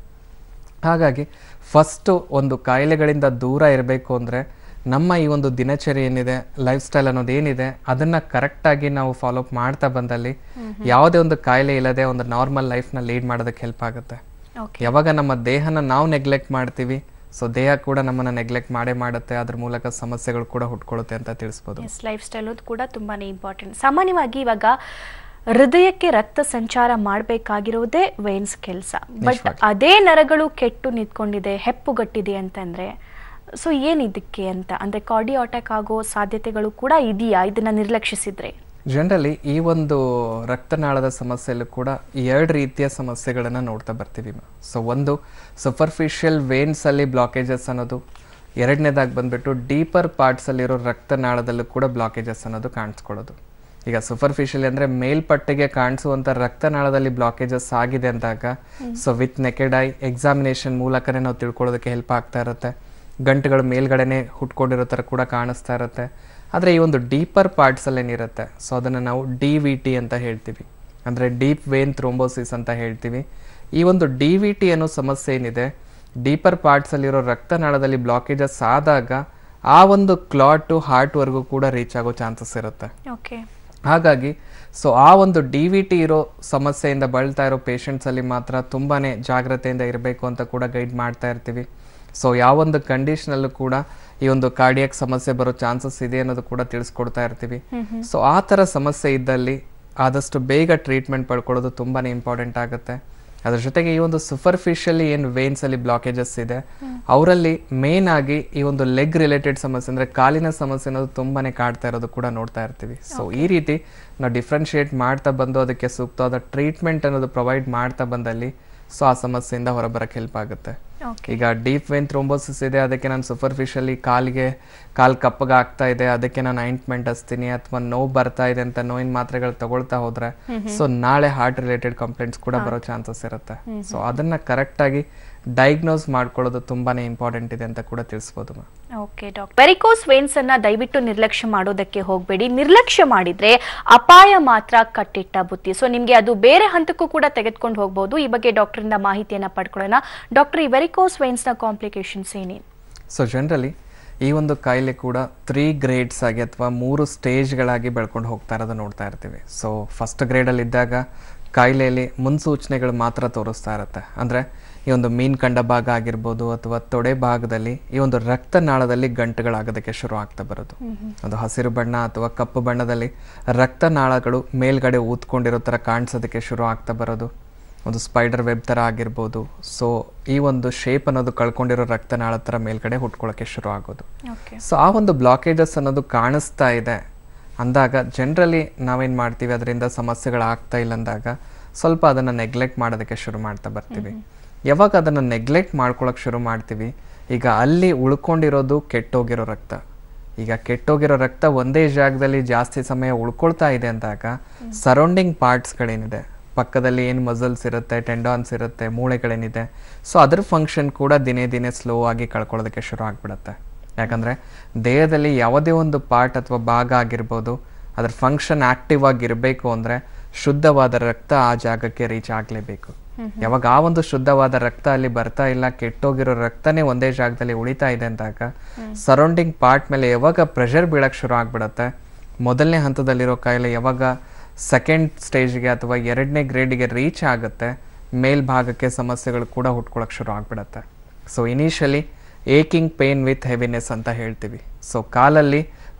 ಹಾಗಾಗಿ ಫಸ್ಟು ಒಂದು ಕಾಯಿಲೆಗಳಿಂದ ದೂರ ಇರಬೇಕು ಅಂದರೆ ನಮ್ಮ ಈ ಒಂದು ದಿನಚರಿ ಏನಿದೆ ಲೈಫ್ ಸ್ಟೈಲ್ ಅನ್ನೋದು ಏನಿದೆ ಅದನ್ನು ಕರೆಕ್ಟಾಗಿ ನಾವು ಫಾಲೋ ಅಪ್ ಮಾಡ್ತಾ ಬಂದಲ್ಲಿ ಯಾವುದೇ ಒಂದು ಕಾಯಿಲೆ ಇಲ್ಲದೆ ಒಂದು ನಾರ್ಮಲ್ ಲೈಫ್ನ ಲೀಡ್ ಮಾಡೋದಕ್ಕೆ ಹೆಲ್ಪ್ ಆಗುತ್ತೆ ಓಕೆ ಯಾವಾಗ ನಮ್ಮ ದೇಹನ ನಾವು ನೆಗ್ಲೆಕ್ಟ್ ಮಾಡ್ತೀವಿ ಸೊ ದೇಹ ಕೂಡ ನಮ್ಮನ್ನು ನೆಗ್ಲೆಕ್ಟ್ ಮಾಡೇ ಮಾಡುತ್ತೆ ಅದ್ರ ಮೂಲಕ ಸಮಸ್ಯೆಗಳು ಕೂಡ ಹುಟ್ಕೊಳ್ಳುತ್ತೆ ಅಂತ ತಿಳಿಸ್ಬೋದು ಎಸ್ ಲೈಫ್ ಸ್ಟೈಲ್ ಕೂಡ ತುಂಬಾನೇ ಇಂಪಾರ್ಟೆಂಟ್ ಸಾಮಾನ್ಯವಾಗಿ ಇವಾಗ ಹೃದಯಕ್ಕೆ ರಕ್ತ ಸಂಚಾರ ಮಾಡಬೇಕಾಗಿರೋದೇ ವೇನ್ಸ್ ಕೆಲಸ ಬಟ್ ಅದೇ ನರಗಳು ಕೆಟ್ಟು ನಿಂತ್ಕೊಂಡಿದೆ ಹೆಪ್ಪುಗಟ್ಟಿದೆ ಅಂತಂದ್ರೆ ಸೊ ಏನಿದಕ್ಕೆ ಅಂತ ಅಂದ್ರೆ ಕಾರ್ಡಿಯೋ ಅಟ್ಯಾಕ್ ಆಗೋ ಸಾಧ್ಯತೆಗಳು ಕೂಡ ಇದೆಯಾ ಇದನ್ನ ನಿರ್ಲಕ್ಷಿಸಿದ್ರೆ ಜನರಲಿ ಈ ಒಂದು ರಕ್ತನಾಳದ ಸಮಸ್ಯೆಯಲ್ಲೂ ಕೂಡ ಎರಡು ರೀತಿಯ ಸಮಸ್ಯೆಗಳನ್ನು ನೋಡ್ತಾ ಬರ್ತೀವಿ ಸೊ ಒಂದು ಸೂಪರ್ಫಿಷಿಯಲ್ ವೇನ್ಸಲ್ಲಿ ಬ್ಲಾಕೇಜಸ್ ಅನ್ನೋದು ಎರಡನೇದಾಗಿ ಬಂದ್ಬಿಟ್ಟು ಡೀಪರ್ ಪಾರ್ಟ್ಸಲ್ಲಿರೋ ರಕ್ತನಾಳದಲ್ಲೂ ಕೂಡ ಬ್ಲಾಕೇಜಸ್ ಅನ್ನೋದು ಕಾಣಿಸ್ಕೊಳ್ಳೋದು ಈಗ ಸೂಪರ್ಫಿಷಿಯಲ್ ಅಂದರೆ ಮೇಲ್ಪಟ್ಟಿಗೆ ಕಾಣಿಸುವಂಥ ರಕ್ತನಾಳದಲ್ಲಿ ಬ್ಲಾಕೇಜಸ್ ಆಗಿದೆ ಅಂದಾಗ so with naked eye examination ಮೂಲಕನೇ ನಾವು ತಿಳ್ಕೊಳ್ಳೋದಕ್ಕೆ ಹೆಲ್ಪ್ ಆಗ್ತಾ ಇರುತ್ತೆ ಗಂಟುಗಳು ಮೇಲ್ಗಡೆನೆ ಹುಟ್ಕೊಂಡಿರೋ ಥರ ಕೂಡ ಕಾಣಿಸ್ತಾ ಇರುತ್ತೆ ಆದರೆ ಈ ಒಂದು ಡೀಪರ್ ಪಾರ್ಟ್ಸಲ್ಲಿ ಏನಿರುತ್ತೆ ಸೊ ಅದನ್ನು ನಾವು ಡಿ ವಿ ಟಿ ಅಂತ ಹೇಳ್ತೀವಿ ಅಂದರೆ ಡೀಪ್ ವೇನ್ ಥ್ರೋಂಬೋಸಿಸ್ ಅಂತ ಹೇಳ್ತೀವಿ ಈ ಒಂದು ಡಿ ವಿ ಟಿ ಅನ್ನೋ ಸಮಸ್ಯೆ ಏನಿದೆ ಡೀಪರ್ ಪಾರ್ಟ್ಸಲ್ಲಿರೋ ರಕ್ತನಾಳದಲ್ಲಿ ಬ್ಲಾಕೇಜಸ್ ಆದಾಗ ಆ ಒಂದು ಕ್ಲಾಟು ಹಾರ್ಟ್ವರೆಗೂ ಕೂಡ ರೀಚ್ ಆಗೋ ಚಾನ್ಸಸ್ ಇರುತ್ತೆ ಓಕೆ ಹಾಗಾಗಿ ಸೊ ಆ ಒಂದು ಡಿ ವಿ ಟಿ ಇರೋ ಸಮಸ್ಯೆಯಿಂದ ಬಳಲ್ತಾ ಇರೋ ಪೇಷಂಟ್ಸಲ್ಲಿ ಮಾತ್ರ ತುಂಬಾ ಜಾಗ್ರತೆಯಿಂದ ಇರಬೇಕು ಅಂತ ಕೂಡ ಗೈಡ್ ಮಾಡ್ತಾ ಇರ್ತೀವಿ ಸೊ ಯಾವೊಂದು ಕಂಡೀಷನಲ್ಲೂ ಕೂಡ ಈ ಒಂದು ಕಾರ್ಡಿಯಾಕ್ ಸಮಸ್ಯೆ ಬರೋ ಚಾನ್ಸಸ್ ಇದೆ ಅನ್ನೋದು ಕೂಡ ತಿಳಿಸ್ಕೊಡ್ತಾ ಇರ್ತೀವಿ ಸೊ ಆ ಥರ ಸಮಸ್ಯೆ ಇದ್ದಲ್ಲಿ ಆದಷ್ಟು ಬೇಗ ಟ್ರೀಟ್ಮೆಂಟ್ ಪಡ್ಕೊಳ್ಳೋದು ತುಂಬಾ ಇಂಪಾರ್ಟೆಂಟ್ ಆಗುತ್ತೆ ಅದ್ರ ಜೊತೆಗೆ ಈ ಒಂದು ಸೂಪರ್ಫಿಷಿಯಲಿ ಏನು ವೇನ್ಸ್ ಅಲ್ಲಿ ಬ್ಲಾಕೇಜಸ್ ಇದೆ ಅವರಲ್ಲಿ ಮೇನ್ ಆಗಿ ಈ ಒಂದು ಲೆಗ್ ರಿಲೇಟೆಡ್ ಸಮಸ್ಯೆ ಅಂದ್ರೆ ಕಾಲಿನ ಸಮಸ್ಯೆ ಅನ್ನೋದು ತುಂಬಾನೇ ಕಾಡ್ತಾ ಇರೋದು ಕೂಡ ನೋಡ್ತಾ ಇರ್ತೀವಿ ಸೊ ಈ ರೀತಿ ನಾವು ಡಿಫ್ರೆನ್ಶಿಯೇಟ್ ಮಾಡ್ತಾ ಬಂದು ಅದಕ್ಕೆ ಸೂಕ್ತವಾದ ಟ್ರೀಟ್ಮೆಂಟ್ ಅನ್ನೋದು ಪ್ರೊವೈಡ್ ಮಾಡ್ತಾ ಬಂದಲ್ಲಿ ಸೊ ಆ ಸಮಸ್ಯೆಯಿಂದ ಹೊರಬರಕ್ಕೆ ಹೆಲ್ಪ್ ಆಗುತ್ತೆ ಓಕೆ ಈಗ ಡೀಪ್ ವೇನ್ ಥ್ರೋಂಬೋಸಿಸ್ ಇದೆ ಅದಕ್ಕೆ ನಾನು ಸೂಪರ್ಫಿಷಿಯಲಿ ಕಾಲಿಗೆ ಕಾಲ್ ಕಪ್ಪಗೆ ಆಗ್ತಾ ಇದೆ ಅದಕ್ಕೆ ನಾನು ಆಯಿಂಟ್ಮೆಂಟ್ ಹಚ್ತೀನಿ ಅಥವಾ ನೋವು ಬರ್ತಾ ಇದೆ ಅಂತ ನೋವಿನ ಮಾತ್ರೆಗಳು ತಗೊಳ್ತಾ ಹೋದ್ರೆ ಸೊ ನಾಳೆ ಹಾರ್ಟ್ ರಿಲೇಟೆಡ್ ಕಂಪ್ಲೇಂಟ್ಸ್ ಕೂಡ ಬರೋ ಚಾನ್ಸಸ್ ಇರುತ್ತೆ ಸೊ ಅದನ್ನ ಕರೆಕ್ಟ್ ಆಗಿ ಡಯಾಗ್ನೋಸ್ ಮಾಡ್ಕೊಳ್ಳೋದು ತುಂಬಾನೇ ಇಂಪಾರ್ಟೆಂಟ್ ಇದೆ ಅಂತ ಕೂಡ ತಿಳಿಸ್ಬೋದು ma'am okay doctor varicose veins ಅನ್ನ ದಯವಿಟ್ಟು ನಿರ್ಲಕ್ಷ್ಯ ಮಾಡೋದಕ್ಕೆ ಹೋಗಬೇಡಿ ನಿರ್ಲಕ್ಷ್ಯ ಮಾಡಿದ್ರೆ ಅಪಾಯ ಮಾತ್ರ ಕಟ್ಟಿಟ್ಟ ಬುತ್ತಿ ಸೊ ನಿಮ್ಗೆ ಅದು ಬೇರೆ ಹಂತಕ್ಕೂ ಕೂಡ ತೆಗೆದುಕೊಂಡು ಹೋಗಬಹುದು ಈ ಬಗ್ಗೆ ಡಾಕ್ಟರಿಂದ ಮಾಹಿತಿಯನ್ನ ಪಡ್ಕೊಳ್ಳೋಣ ಡಾಕ್ಟರ್ ಈ ವೆರಿಕೋಸ್ ವೇನ್ಸ್ ನ ಕಾಂಪ್ಲಿಕೇಶನ್ಸ್ ಏನೇನು ಸೊ ಜನರಲಿ ಈ ಒಂದು ಕಾಯಿಲೆ ಕೂಡ ತ್ರೀ ಗ್ರೇಡ್ಸ್ ಆಗಿ ಅಥವಾ ಮೂರು ಸ್ಟೇಜ್ಗಳಾಗಿ ಬೆಳ್ಕೊಂಡು ಹೋಗ್ತಾ ಇರೋದು ನೋಡ್ತಾ ಇರ್ತೀವಿ ಸೊ ಫಸ್ಟ್ ಗ್ರೇಡಲ್ಲಿ ಇದ್ದಾಗ ಕಾಯಿಲೆಯಲ್ಲಿ ಮುನ್ಸೂಚನೆಗಳು ಮಾತ್ರ ತೋರಿಸ್ತಾ ಇರುತ್ತೆ ಅಂದರೆ ಈ ಒಂದು ಮೀನ್ ಕಂಡ ಭಾಗ ಆಗಿರ್ಬೋದು ಅಥವಾ ತೊಡೆ ಭಾಗದಲ್ಲಿ ಈ ಒಂದು ರಕ್ತನಾಳದಲ್ಲಿ ಗಂಟುಗಳಾಗೋದಕ್ಕೆ ಶುರು ಆಗ್ತಾ ಬರೋದು ಅದು ಹಸಿರು ಬಣ್ಣ ಅಥವಾ ಕಪ್ಪು ಬಣ್ಣದಲ್ಲಿ ರಕ್ತನಾಳಗಳು ಮೇಲ್ಗಡೆ ಊದ್ಕೊಂಡಿರೋ ಥರ ಕಾಣಿಸೋದಕ್ಕೆ ಶುರು ಆಗ್ತಾ ಬರೋದು ಒಂದು ಸ್ಪೈಡರ್ ವೆಬ್ ಥರ ಆಗಿರ್ಬೋದು ಸೊ ಈ ಒಂದು ಶೇಪ್ ಅನ್ನೋದು ಕಳ್ಕೊಂಡಿರೋ ರಕ್ತನಾಳ ಥರ ಮೇಲ್ಗಡೆ ಹುಟ್ಕೊಳ್ಳೋಕ್ಕೆ ಶುರು ಆಗೋದು ಓಕೆ ಸೊ ಆ ಒಂದು ಬ್ಲಾಕೇಜಸ್ ಅನ್ನೋದು ಕಾಣಿಸ್ತಾ ಇದೆ ಅಂದಾಗ ಜನರಲಿ ನಾವೇನು ಮಾಡ್ತೀವಿ ಅದರಿಂದ ಸಮಸ್ಯೆಗಳಾಗ್ತಾ ಇಲ್ಲ ಅಂದಾಗ ಸ್ವಲ್ಪ ಅದನ್ನು ನೆಗ್ಲೆಕ್ಟ್ ಮಾಡೋದಕ್ಕೆ ಶುರು ಮಾಡ್ತಾ ಬರ್ತೀವಿ ಯಾವಾಗ ಅದನ್ನು ನೆಗ್ಲೆಕ್ಟ್ ಮಾಡ್ಕೊಳಕ್ಕೆ ಶುರು ಮಾಡ್ತೀವಿ ಈಗ ಅಲ್ಲಿ ಉಳ್ಕೊಂಡಿರೋದು ಕೆಟ್ಟೋಗಿರೋ ರಕ್ತ ಈಗ ಕೆಟ್ಟೋಗಿರೋ ರಕ್ತ ಒಂದೇ ಜಾಗದಲ್ಲಿ ಜಾಸ್ತಿ ಸಮಯ ಉಳ್ಕೊಳ್ತಾ ಇದೆ ಅಂದಾಗ ಸರೌಂಡಿಂಗ್ ಪಾರ್ಟ್ಸ್ಗಳೇನಿದೆ ಪಕ್ಕದಲ್ಲಿ ಏನು ಮಸಲ್ಸ್ ಇರುತ್ತೆ ಟೆಂಡಾನ್ಸ್ ಇರುತ್ತೆ ಮೂಳೆಗಳೇನಿದೆ ಸೊ ಅದ್ರ ಫಂಕ್ಷನ್ ಕೂಡ ದಿನೇ ದಿನೇ ಸ್ಲೋ ಆಗಿ ಕಳ್ಕೊಳ್ಳೋದಕ್ಕೆ ಶುರು ಆಗ್ಬಿಡುತ್ತೆ ಯಾಕಂದರೆ ದೇಹದಲ್ಲಿ ಯಾವುದೇ ಒಂದು ಪಾರ್ಟ್ ಅಥವಾ ಭಾಗ ಆಗಿರ್ಬೋದು ಅದ್ರ ಫಂಕ್ಷನ್ ಆಕ್ಟಿವ್ ಆಗಿರಬೇಕು ಅಂದರೆ ಶುದ್ಧವಾದ ರಕ್ತ ಆ ಜಾಗಕ್ಕೆ ರೀಚ್ ಆಗಲೇಬೇಕು ಯಾವಾಗ ಆ ಒಂದು ಶುದ್ಧವಾದ ರಕ್ತ ಅಲ್ಲಿ ಬರ್ತಾ ಇಲ್ಲ ಕೆಟ್ಟೋಗಿರೋ ರಕ್ತನೇ ಒಂದೇ ಜಾಗದಲ್ಲಿ ಉಳಿತಾ ಇದೆ ಅಂದಾಗ ಸರೌಂಡಿಂಗ್ ಪಾರ್ಟ್ ಮೇಲೆ ಯಾವಾಗ ಪ್ರೆಷರ್ ಬೀಳಕ್ಕೆ ಶುರು ಆಗ್ಬಿಡತ್ತೆ ಮೊದಲನೇ ಹಂತದಲ್ಲಿರೋ ಕಾಯಿಲೆ ಯಾವಾಗ ಸೆಕೆಂಡ್ ಸ್ಟೇಜ್ಗೆ ಅಥವಾ ಎರಡನೇ ಗ್ರೇಡಿಗೆ ರೀಚ್ ಆಗುತ್ತೆ ಮೇಲ್ಭಾಗಕ್ಕೆ ಸಮಸ್ಯೆಗಳು ಕೂಡ ಹುಟ್ಕೊಳಕ್ಕೆ ಶುರು ಆಗ್ಬಿಡತ್ತೆ so initially aching pain with heaviness ಅಂತ ಹೇಳ್ತೀವಿ ಸೊ ಕಾಲಲ್ಲಿ